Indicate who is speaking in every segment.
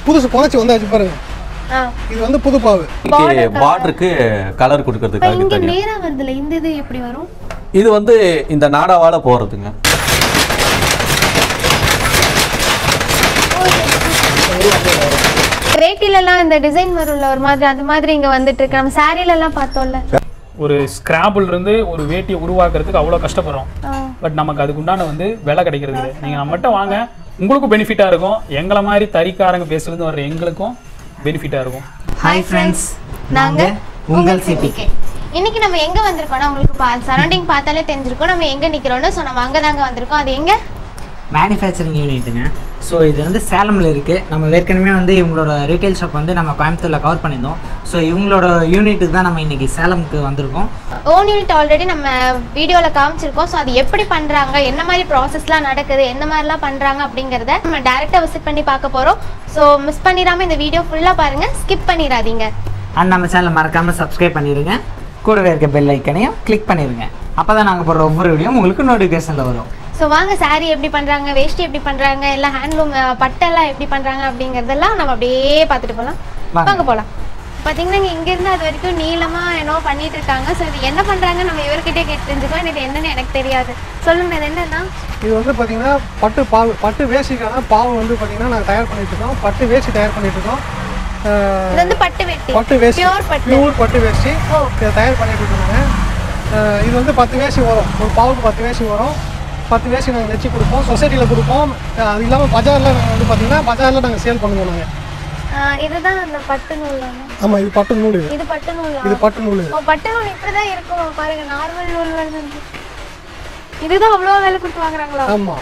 Speaker 1: புதுசு புதைச்சி வந்தாச்சு பாருங்க
Speaker 2: ஆ
Speaker 1: இது வந்து புது பாவு
Speaker 3: பார்டருக்கு கலர்
Speaker 2: இப்போ
Speaker 3: கொடுக்கறதுக்காக
Speaker 2: இங்க
Speaker 3: தனியா
Speaker 2: நேரா வருதுல இந்த இது எப்படி வரும்
Speaker 3: இது வந்து இந்த நாடாவால போறதுங்க
Speaker 2: ரேட்டில எல்லாம் இந்த டிசைன் வரும்ல ஒரு மாதிரி அந்த மாதிரி இங்க வந்துட்டு இருக்கு நம்ம சாரில எல்லாம் பார்த்தோம்ல
Speaker 4: ஒரு ஸ்கிராபிள் இருந்து ஒரு வேட்டியை உருவாக்குறதுக்கு அவ்வளோ கஷ்டப்படுறோம்
Speaker 2: ஆ.
Speaker 4: பட் நமக்கு அதுக்கு உண்டான வந்து விலை கிடைக்கிறது இல்லை நீங்கள் நம்மகிட்ட வாங்க உங்களுக்கும் பெனிஃபிட்டாக இருக்கும் எங்களை மாதிரி தறிக்காரங்க பேசுறது வர்ற எங்களுக்கும் பெனிஃபிட்டாக இருக்கும்
Speaker 5: ஹாய் ஃப்ரெண்ட்ஸ்
Speaker 2: நாங்க
Speaker 5: உங்கள் சிட்டி
Speaker 2: இன்னைக்கு நம்ம எங்க வந்திருக்கோம்னா உங்களுக்கு சரௌண்டிங் பார்த்தாலே தெரிஞ்சிருக்கும் நம்ம எங்க நிக்கிறோம்னு ஸோ நம்ம அங்க தாங்க வந்திருக்கோம் அது எங்க
Speaker 5: மேனுஃபேக்சரிங் யூனிட்டுங்க ஸோ இது வந்து சேலமில் இருக்குது நம்ம ஏற்கனவே வந்து இவங்களோட ரீட்டைல் ஷாப் வந்து நம்ம கோயம்புத்தூரில் கவர் பண்ணியிருந்தோம் ஸோ இவங்களோட யூனிட்டுக்கு தான் நம்ம இன்றைக்கி சேலமுக்கு வந்திருக்கோம்
Speaker 2: ஓன் யூனிட் ஆல்ரெடி நம்ம வீடியோல காமிச்சிருக்கோம் ஸோ அது எப்படி பண்றாங்க என்ன மாதிரி ப்ராசஸ்லாம் நடக்குது என்ன மாதிரிலாம் பண்றாங்க அப்படிங்கறத நம்ம டேரெக்டாக விசிட் பண்ணி பார்க்க போறோம் ஸோ மிஸ் பண்ணிடாம இந்த வீடியோ ஃபுல்லா பாருங்க ஸ்கிப் பண்ணிடாதீங்க
Speaker 5: அண்ட் நம்ம சேனலை மறக்காமல் சப்ஸ்கிரைப் பண்ணிடுங்க கூடவே இருக்க பெல் ஐக்கனையும் கிளிக் பண்ணிடுங்க அப்போ தான் நாங்கள் போடுற ஒவ்வொரு வீடியோ உங்களுக்கு நோட்டிஃபிகேஷனில் வரும்
Speaker 2: ஸோ வாங்க saree எப்படி பண்றாங்க வேஷ்டி எப்படி பண்றாங்க எல்லாம் ஹேண்ட்லூம் பட்டெல்லாம் எப்படி பண்றாங்க அப்படிங்கறதெல்லாம் நம்ம அப்படியே பார்த்துட்டு போகலாம்
Speaker 5: வாங்க.
Speaker 2: வாங்க போகலாம் பார்த்தீங்கன்னா இங்க இங்க இருந்து அது வரைக்கும் நீளமா என்னோ பண்ணிட்டு இருக்காங்க ஸோ இது என்ன பண்றாங்க நம்ம இவர்கிட்டே கேட்டு தெரிஞ்சுக்கோ இது என்னன்னு எனக்கு தெரியாது சொல்லுங்க இது என்னன்னா
Speaker 1: இது வந்து பார்த்தீங்கன்னா பட்டு பாவு பட்டு வேஷ்டிக்கான பாவு வந்து பார்த்தீங்கன்னா நாங்கள் தயார் பண்ணிட்டு இருக்கோம் பட்டு வேஷ்டி தயார் பண்ணிட்டு இருக்கோம் அஹ்,
Speaker 2: இது வந்து பட்டு வெட்டி
Speaker 1: பட்டு வேஷ்டி
Speaker 2: பியூர் பட்டு
Speaker 1: பியூர் பட்டு வேஷ்டி
Speaker 2: ஓ.
Speaker 1: இதை தயார் பண்ணிட்டு இருக்காங்க அஹ், இது வந்து பத்து வேஷ்டி வரும் ஒரு பாவுக்கு பத்து வேஷ்டி வரும் பத்து வேஷ்டி நாங்கள் நெச்சு கொடுப்போம் சொசைட்டியில் கொடுப்போம் அஹ், அது இல்லாமல் பஜாரில் நாங்கள் வந்து பார்த்தீங்கன்னா பஜாரில் நாங்கள் சேல் பண்ணுவோம் நாங்கள்
Speaker 2: ஆஹ் இதுதான் அந்த பட்டு நூல்
Speaker 1: ஆமாம் இது பட்டு நூல் இது
Speaker 2: இது பட்டு நூல்
Speaker 1: இது பட்டு நூல்
Speaker 2: ஓ பட்டு நூல் இப்படிதான் இருக்கும் பாருங்க நார்மல் நூல் வந்து இதுதான் அவ்வளோ வேலை கொடுத்து வாங்குறாங்களா
Speaker 1: ஆமாம்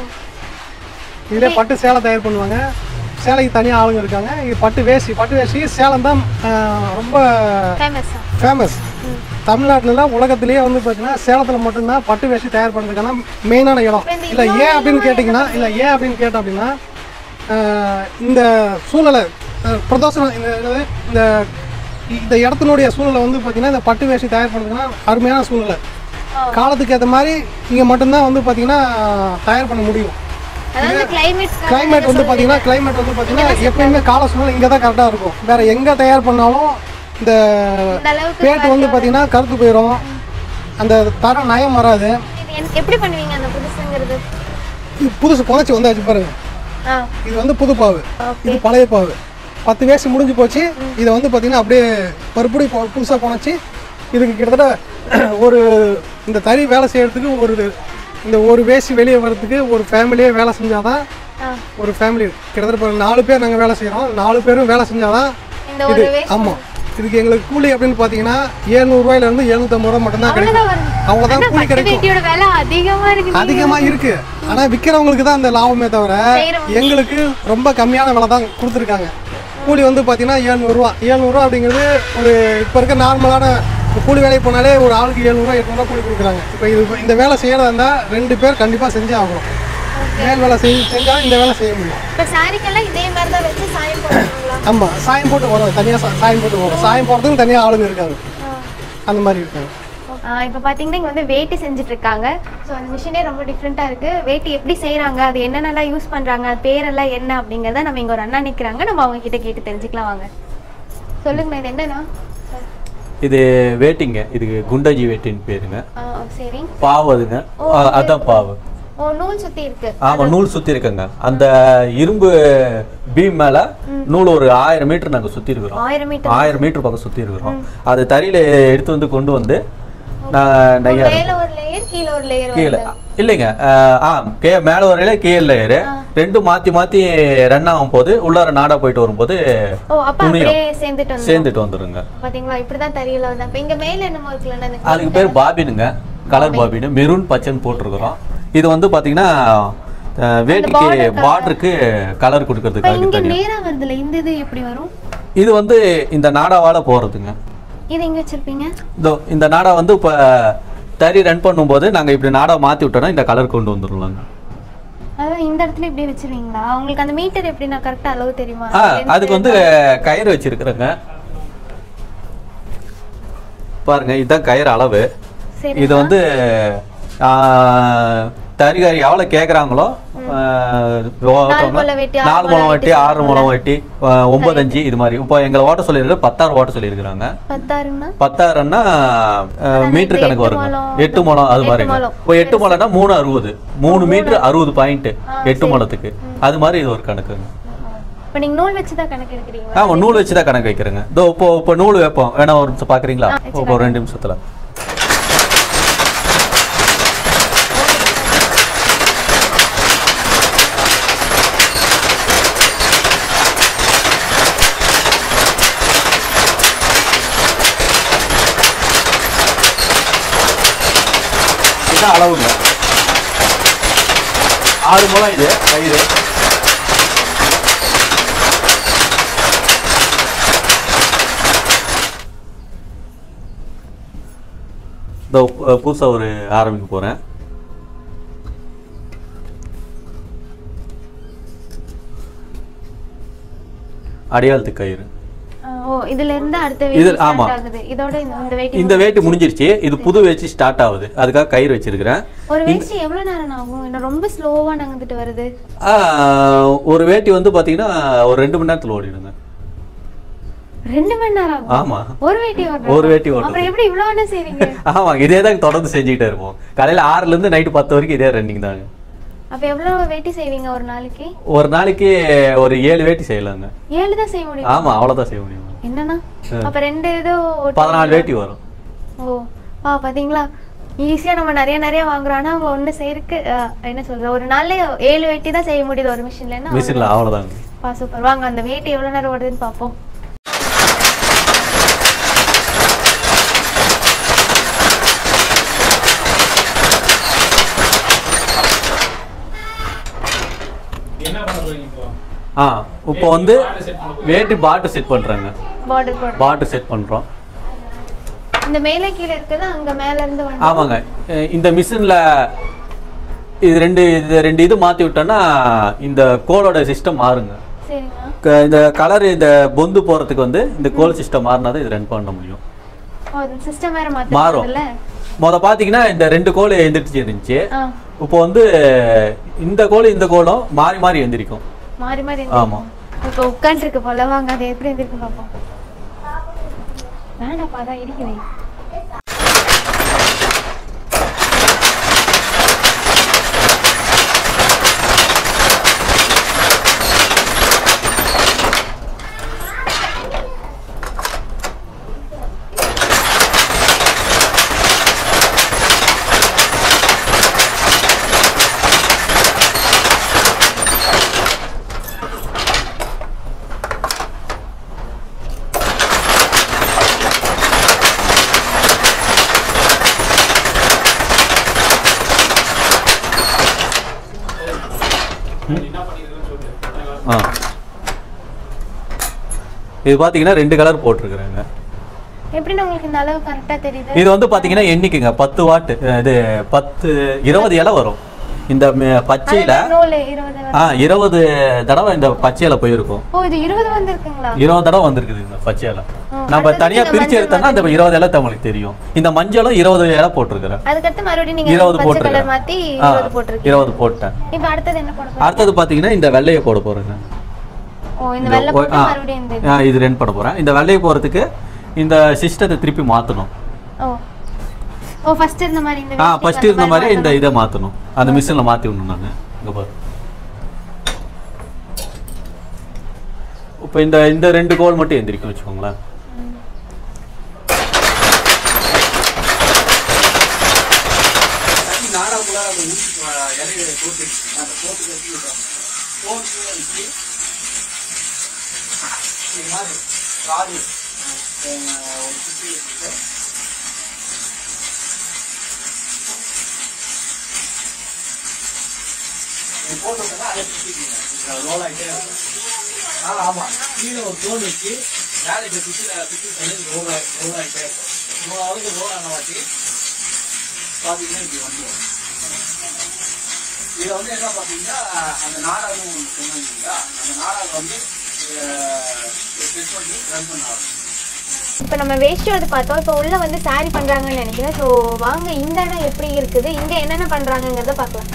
Speaker 1: இதிலே பட்டு சேலை தயார் பண்ணுவாங்க சேலைக்கு தனியாக ஆளுங்க இருக்காங்க இது பட்டு வேஷ்டி பட்டு வேஷ்டி சேலம் தான் அஹ், ரொம்ப
Speaker 2: ஃபேமஸ்
Speaker 1: ஃபேமஸ் தமிழ்நாட்டிலலாம் உலகத்திலேயே வந்து பார்த்தீங்கன்னா சேலத்தில் மட்டும்தான் பட்டு வேஷ்டி தயார் பண்ணுறதுக்கான மெயினான இடம் இல்லை ஏன் அப்படின்னு கேட்டிங்கன்னா இல்லை ஏன் அப்படின்னு கேட்டோம் அப்படின்னா ஆஹ், இந்த சூழலை ஆஹ், பிரதோஷம் இந்த என்னது, இந்த இந்த இடத்தினுடைய சூழலை வந்து பார்த்தீங்கன்னா இந்த பட்டு வேஷ்டி தயார் பண்ணுறதுன்னா அருமையான சூழ்நிலை காலத்துக்கு ஏற்ற மாதிரி இங்கே மட்டும்தான் வந்து பார்த்தீங்கன்னா தயார் பண்ண முடியும்
Speaker 2: அதாவது கிளைமேட்
Speaker 1: கிளைமேட் வந்து பார்த்தீங்கன்னா கிளைமேட் வந்து பார்த்தீங்கன்னா எப்பயுமே கால சூழ்நிலை இங்கே தான் கரெக்டாக இருக்கும் வேற எங்கே தயார் பண்ணாலும் இந்த
Speaker 2: இந்த அளவுக்கு
Speaker 1: பேட்டு வந்து பார்த்தீங்கன்னா கருத்து போயிடும் அந்த தரம் நயம் வராது
Speaker 2: இது எனக்கு எப்படி பண்ணுவீங்க அந்த புதுசுங்கிறது
Speaker 1: இது புதுசு புதைச்சி வந்தாச்சு பாருங்க
Speaker 2: ஆ
Speaker 1: இது வந்து புது பாவு இது பழைய பாவு பத்து வேசி முடிஞ்சு போச்சு இதை வந்து பார்த்தீங்கன்னா அப்படியே மறுபடி புதுசாக புனைச்சி இதுக்கு கிட்டத்தட்ட ஒரு இந்த தறி வேலை செய்யறதுக்கு ஒரு இந்த ஒரு வேசி வெளியே வர்றதுக்கு ஒரு ஃபேமிலியே வேலை செஞ்சாதான்
Speaker 2: ஆ.
Speaker 1: ஒரு ஃபேமிலி கிட்டத்தட்ட இப்போ நாலு பேர் நாங்கள் வேலை செய்கிறோம் நாலு பேரும் வேலை செஞ்சாதான்
Speaker 2: இந்த ஒரு
Speaker 1: இது
Speaker 2: வேஷ்டி
Speaker 1: ஆமாம் இதுக்கு எங்களுக்கு கூலி அப்படின்னு பார்த்தீங்கன்னா ஏழ்நூறுவாயிலேருந்து எழுநூத்தம்பது ரூபா மட்டும்தான் கிடைக்கும்
Speaker 2: வருது.
Speaker 1: அவ்வளோதான்
Speaker 2: ஆனா
Speaker 1: கூலி
Speaker 2: பட்டு
Speaker 1: கிடைக்கும்
Speaker 2: வேட்டியோட விலை அதிகமா இருக்கு
Speaker 1: அதிகமா இருக்கு ஆனா விக்கிறவங்களுக்கு தான் அந்த லாபமே தவிர எங்களுக்கு ரொம்ப கம்மியான விலை தான் கொடுத்துருக்காங்க கூலி வந்து பார்த்தீங்கன்னா ஏழ்நூறுவா ஏழ்நூறுவா அப்படிங்கிறது ஒரு இப்போ இருக்க நார்மலான கூலி வேலைக்கு போனாலே ஒரு ஆளுக்கு ஏழ்நூறுவா எட்நூறுவா கூலி கொடுக்குறாங்க இப்போ இது இந்த வேலை செய்யறதா இருந்தால் ரெண்டு பேர் கண்டிப்பாக செஞ்சே ஆகணும் மேல் வேலை செஞ்சு செஞ்சால் இந்த வேலை செய்ய முடியும்
Speaker 2: இப்ப சாரிக்கெல்லாம் இதே மாதிரி தான் வச்சு சாயம் போடுவாங்களா
Speaker 1: ஆமாம் சாயம் போட்டு வரும் தனியாக சாயம் போட்டு வரும் சாயம் போடுறதுக்கு தனியாக ஆளுங்க இருக்காங்க அந்த மாதிரி இருக்காங்க
Speaker 2: இப்போ பார்த்தீங்கன்னா இங்கே வந்து வேட்டி செஞ்சுட்டு இருக்காங்க ஸோ அந்த மிஷினே ரொம்ப டிஃப்ரெண்ட்டாக இருக்கு வேட்டி எப்படி செய்கிறாங்க அது என்னென்னலாம் யூஸ் பண்ணுறாங்க அது பேரெல்லாம் என்ன அப்படிங்கிறத நம்ம இங்கே ஒரு அண்ணா நிற்கிறாங்க நம்ம அவங்க கிட்ட கேட்டு தெரிஞ்சுக்கலாம் வாங்க சொல்லுங்கண்ணா இது என்னண்ணா
Speaker 3: இது வேட்டிங்க இதுக்கு குண்டஜி வேட்டின்னு பேருங்க
Speaker 2: ஆ, சரி
Speaker 3: பாவு அதுங்க அ- அதான் பாவு
Speaker 2: ஓ நூல் சுற்றி இருக்கு
Speaker 3: ஆமா நூல் சுத்தி இருக்குங்க அந்த இரும்பு பீம் மேல நூல் ஒரு ஆயிரம் மீட்டர் நாங்க சுத்தி இருக்கிறோம்
Speaker 2: ஆயிரம் மீட்டர்
Speaker 3: ஆயிரம் மீட்டர் பக்கம் சுத்தி இருக்கிறோம் அது தறியில எடுத்து வந்து கொண்டு வந்து நான் நெய்யா
Speaker 2: மேலே ஒரு லேயர் கீழே ஒரு லேயர்
Speaker 3: கீழே இல்லைங்க அஹ், ஆ கே மேல வரையில கீழே லேயரு ரெண்டும் மாத்தி மாத்தி ரன் ஆகும் போது உள்ளார நாடா போயிட்டு வரும்போது
Speaker 2: ஓ அப்போ
Speaker 3: துணியும்
Speaker 2: அப்படியே சேர்ந்துட்டு வந்து
Speaker 3: சேர்ந்துட்டு வந்துருங்க
Speaker 2: பாத்தீங்களா இப்படிதான் தெரியல வந்து அப்ப இங்க மேல என்னமோ இருக்குல்ல அந்த
Speaker 3: அதுக்கு பேர் பாபினுங்க கலர் பாபின் மெரூன் பச்சைன்னு போட்டிருக்கிறோம் இது வந்து பாத்தீங்கன்னா அஹ், வேட்டிக்கு பார்டருக்கு கலர்
Speaker 2: இப்ப
Speaker 3: கொடுக்கறதுக்காக
Speaker 2: இங்க
Speaker 3: தனியா
Speaker 2: நேரா வருதுல இந்த இது எப்படி வரும்
Speaker 3: இது வந்து இந்த நாடாவால போறதுங்க
Speaker 2: இது எங்க வச்சிருப்பீங்க
Speaker 3: இதோ இந்த நாடா வந்து இப்ப தறி ரன் பண்ணும்போது நாங்க இப்படி நாடா மாத்தி விட்டோம்னா இந்த கலர் கொண்டு வந்துடலாங்க
Speaker 2: அதான் இந்த இடத்துல இப்படியே வச்சிருவீங்களா உங்களுக்கு அந்த மீட்டர் எப்படி நான் கரெக்டா அளவு தெரியுமா
Speaker 3: ஆ அதுக்கு வந்து கயிறு வச்சிருக்கிறேங்க பாருங்க இதுதான் கயிறு அளவு
Speaker 2: சரி
Speaker 3: இது வந்து ஆ, தறிகாரி எவ்வளவு கேக்குறாங்களோ அஹ், ஓட்டுறவங்க
Speaker 2: முழம் வெட்டி, ஆறு
Speaker 3: நாலு
Speaker 2: முழம்
Speaker 3: முழம் வெட்டி
Speaker 2: வெட்டி
Speaker 3: ஆறு முழம் வெட்டி அஹ், ஒன்பது அஞ்சு இது மாதிரி இப்போ எங்களை ஓட்ட சொல்லியிருக்க பத்தாயிரம் ஓட்ட சொல்லியிருக்கிறாங்க
Speaker 2: பத்தாயிரம்னா
Speaker 3: பத்தாயிரம்னா மீட்டர்
Speaker 2: இந்த
Speaker 3: கணக்கு
Speaker 2: எட்டு
Speaker 3: வருங்க
Speaker 2: முழம்,
Speaker 3: எட்டு முழம் அது
Speaker 2: எட்டு
Speaker 3: மாதிரி
Speaker 2: முழம்.
Speaker 3: இப்போ எட்டு முழம்னா மூணு அறுபது மூணு மீட்டர் அறுபது பாயிண்ட் எட்டு முழத்துக்கு அது மாதிரி இது ஒரு கணக்கு
Speaker 2: இப்போ நீங்க நூல் வச்சு தான் கணக்கு எடுக்கிறீங்களா
Speaker 3: ஆமா நூல் வச்சு தான் கணக்கு வைக்கிறேங்க இதோ இப்போ இப்போ நூல் வைப்போம் வேணா ஒரு நிமிஷம் பாக்குறீங்களா
Speaker 2: ஆ, வச்சு
Speaker 3: இப்போ ஒரு ரெண்டு நிமிஷத்துல இதான் அளவுங்க ஆறு முழம் இது கயிறு இதோ அஹ், புதுசா ஒரு ஆரம்பிக்க போறேன் அடையாளத்து கயிறு
Speaker 2: ஆ, ஓ இதுல இருந்து அடுத்த
Speaker 3: இது-
Speaker 2: வெயிட்
Speaker 3: ஆமா.
Speaker 2: ஸ்டார்ட் ஆகுது இதோட இந்த- இந்த வெயிட்
Speaker 3: இந்த வேட்டு முடிஞ்சிருச்சு இது புது வேச்சு ஸ்டார்ட் ஆகுது அதுக்காக கயிறு வச்சிருக்கிறேன்
Speaker 2: ஒரு வேஷ்டி எவ்வளவு நேரம் ஆகும் என்ன ரொம்ப ஸ்லோவா நகர்ந்துட்டு வருது
Speaker 3: ஆஹ், ஒரு வேட்டி வந்து பாத்தீங்கன்னா ஒரு ரெண்டு மணி நேரத்துல ஓடிடுங்க
Speaker 2: ரெண்டு மணி நேரம் ஆகும்
Speaker 3: ஆமா
Speaker 2: ஒரு வேட்டி ஓடுறது
Speaker 3: ஒரு வேட்டி ஓடுறது.
Speaker 2: அப்புறம் எப்படி இவ்வளவு நேரம் செய்றீங்க
Speaker 3: ஆமா இதே தான் தொடர்ந்து செஞ்சுக்கிட்டே இருப்போம் காலையில ஆறுல இருந்து நைட்டு பத்து வரைக்கும் இதே ரன்னிங் தாங்க
Speaker 2: அப்ப எவ்வளவு வேட்டி செய்வீங்க ஒரு நாளைக்கு
Speaker 3: ஒரு நாளைக்கு ஒரு ஏழு வேட்டி செய்யலாங்க
Speaker 2: ஏழு தான் செய்ய முடியும்
Speaker 3: ஆமா அவ்வளவுதான் செய்ய முடியும்
Speaker 2: என்னன்னா அப்ப ரெண்டு இது ஒட்டு-
Speaker 3: பதினாலு வேட்டி வரும்
Speaker 2: ஓ ஆ பாத்தீங்களா ஈஸியா நம்ம நிறைய நிறைய வாங்குறோம் ஆனா அவங்க ஒண்ணு செய்யறதுக்கு அஹ், என்ன சொல்றது ஒரு நாள்ல ஏழு வேட்டி தான் செய்ய முடியுது ஒரு மிஷின்ல
Speaker 3: மிஷின்ல அவ்வளவுதாங்க
Speaker 2: பா சூப்பர் வாங்க அந்த வேட்டி எவ்வளவு நேரம் ஓடுதுன்னு பாப்போம்
Speaker 4: என்ன பண்ண போறீங்க இப்போ
Speaker 3: ஆ இப்போ வந்து வேட்டி பாட்டு செட் பண்றாங்க
Speaker 2: பார்டர் போட
Speaker 3: பாட்டு செட் பண்றோம்
Speaker 2: இந்த மேலே கீழே இருக்குது அங்க மேல இருந்து வந்து
Speaker 3: ஆமாங்க அஹ் இந்த மிஷின்ல இது ரெண்டு இது ரெண்டு இது மாத்தி விட்டோம்னா இந்த கோலோட சிஸ்டம் மாறுங்க
Speaker 2: சரிங்க
Speaker 3: க- இந்த கலர் இந்த பொந்து போறதுக்கு வந்து இந்த கோல் சிஸ்டம் மாறினா தான் இது ரன் பண்ண முடியும்
Speaker 2: ஓ சிஸ்டம் வேற
Speaker 3: மாறும்
Speaker 2: மாத்திரதுல
Speaker 3: முத பாத்தீங்கன்னா இந்த ரெண்டு கோல் எந்திரிச்சு இருந்துச்சு
Speaker 2: ஆ
Speaker 3: இப்போ வந்து இந்த கோல் இந்த கோலும் மாறி மாறி எந்திரிக்கும்
Speaker 2: மாறி மாறி
Speaker 3: ஆமா.
Speaker 2: இப்போ உட்காந்துருக்கு போல வாங்க அது எப்படி எந்திருக்கு பாப்போம் வேண்டாப்பா அதான் இருக்கிறேன்
Speaker 3: ஆ இது பாத்தீங்கன்னா ரெண்டு கலர் போட்டிருக்கிறாங்க
Speaker 2: எப்படின்னு உங்களுக்கு இந்த அளவு கரெக்டா தெரியுது
Speaker 3: இது வந்து பாத்தீங்கன்னா எண்ணிக்கைங்க பத்து வாட்டு இது பத்து இருபது இலை வரும் இந்த மெ- பச்சையில
Speaker 2: அதுல நூலு இருபது
Speaker 3: ஆ இருபது தடவை இந்த பச்சையில போயிருக்கும்
Speaker 2: ஓ இது இருபது வந்திருக்குங்களா
Speaker 3: இருபது தடவை வந்திருக்குது இந்த பச்சையில
Speaker 2: ஆ,
Speaker 3: நம்ம
Speaker 2: அடுத்தது
Speaker 3: தனியா
Speaker 2: இந்த
Speaker 3: பிரிச்சு
Speaker 2: மஞ்சள்
Speaker 3: எடுத்தோம்னா அந்த இருபது இலை உங்களுக்கு தெரியும் இந்த மஞ்சளும் இருபது இலை போட்டிருக்கிறேன்
Speaker 2: அதுக்கடுத்து மறுபடியும் நீங்க
Speaker 3: இருபது
Speaker 2: பச்சை கலர்
Speaker 3: போட்டிருக்கேன்
Speaker 2: மாத்தி
Speaker 3: ஆ,
Speaker 2: இருபது போட்டிருக்கீங்க
Speaker 3: இருபது போட்டேன்
Speaker 2: இப்போ அடுத்தது என்ன போட போறீங்க
Speaker 3: அடுத்தது பாத்தீங்கன்னா இந்த வெள்ளையை போட போறேங்க
Speaker 2: ஓ இந்த
Speaker 3: இந்த
Speaker 2: வெள்ளை
Speaker 3: ஒ-
Speaker 2: போட்டு
Speaker 3: ஆ,
Speaker 2: மறுபடியும் இந்த
Speaker 3: ஆ, இது ரெண்டு பண்ண போறேன் இந்த வெள்ளையை போறதுக்கு இந்த சிஸ்டத்தை திருப்பி மாத்தணும்
Speaker 2: ஓ ஓ ஃபர்ஸ்ட் இருந்த மாதிரி இந்த
Speaker 3: ஆ
Speaker 2: வேஷ்டிக்கு
Speaker 3: ஃபர்ஸ்ட்
Speaker 2: அந்த
Speaker 3: இருந்த மாதிரி
Speaker 2: மாத்தணும்.
Speaker 3: இந்த இதை மாத்தணும் அந்த மிஷின்ல மாத்தி விடணும் நான் இங்க பாரு இப்போ இந்த இந்த ரெண்டு கோல் மட்டும் எந்திரிக்கும் வச்சுக்கோங்களேன் ஆமா கீழே ஒரு தோல் வச்சு மேலே இந்த சுத்தில சுத்தி பண்ணி ரோல் ரோல் ஆகிட்டே இருக்கும் மூணாவது ரோல் ஆன வாட்டி பார்த்தீங்கன்னா இப்படி வந்துடும் இதை வந்து என்ன பார்த்தீங்கன்னா அந்த நாடகம் ஒன்று சொன்னாங்க இல்லையா அந்த நாடகம் வந்து செட் பண்ணி ரன் பண்ண ஆரம்பிக்கும்
Speaker 2: இப்போ நம்ம வேஷ்டி வந்து பார்த்தோம் இப்போ உள்ள வந்து saree பண்றாங்கன்னு நினைக்கிறேன் ஸோ வாங்க இந்த இடம் எப்படி இருக்குது இங்க என்னென்ன பண்றாங்கங்கிறத பார்க்கலாம்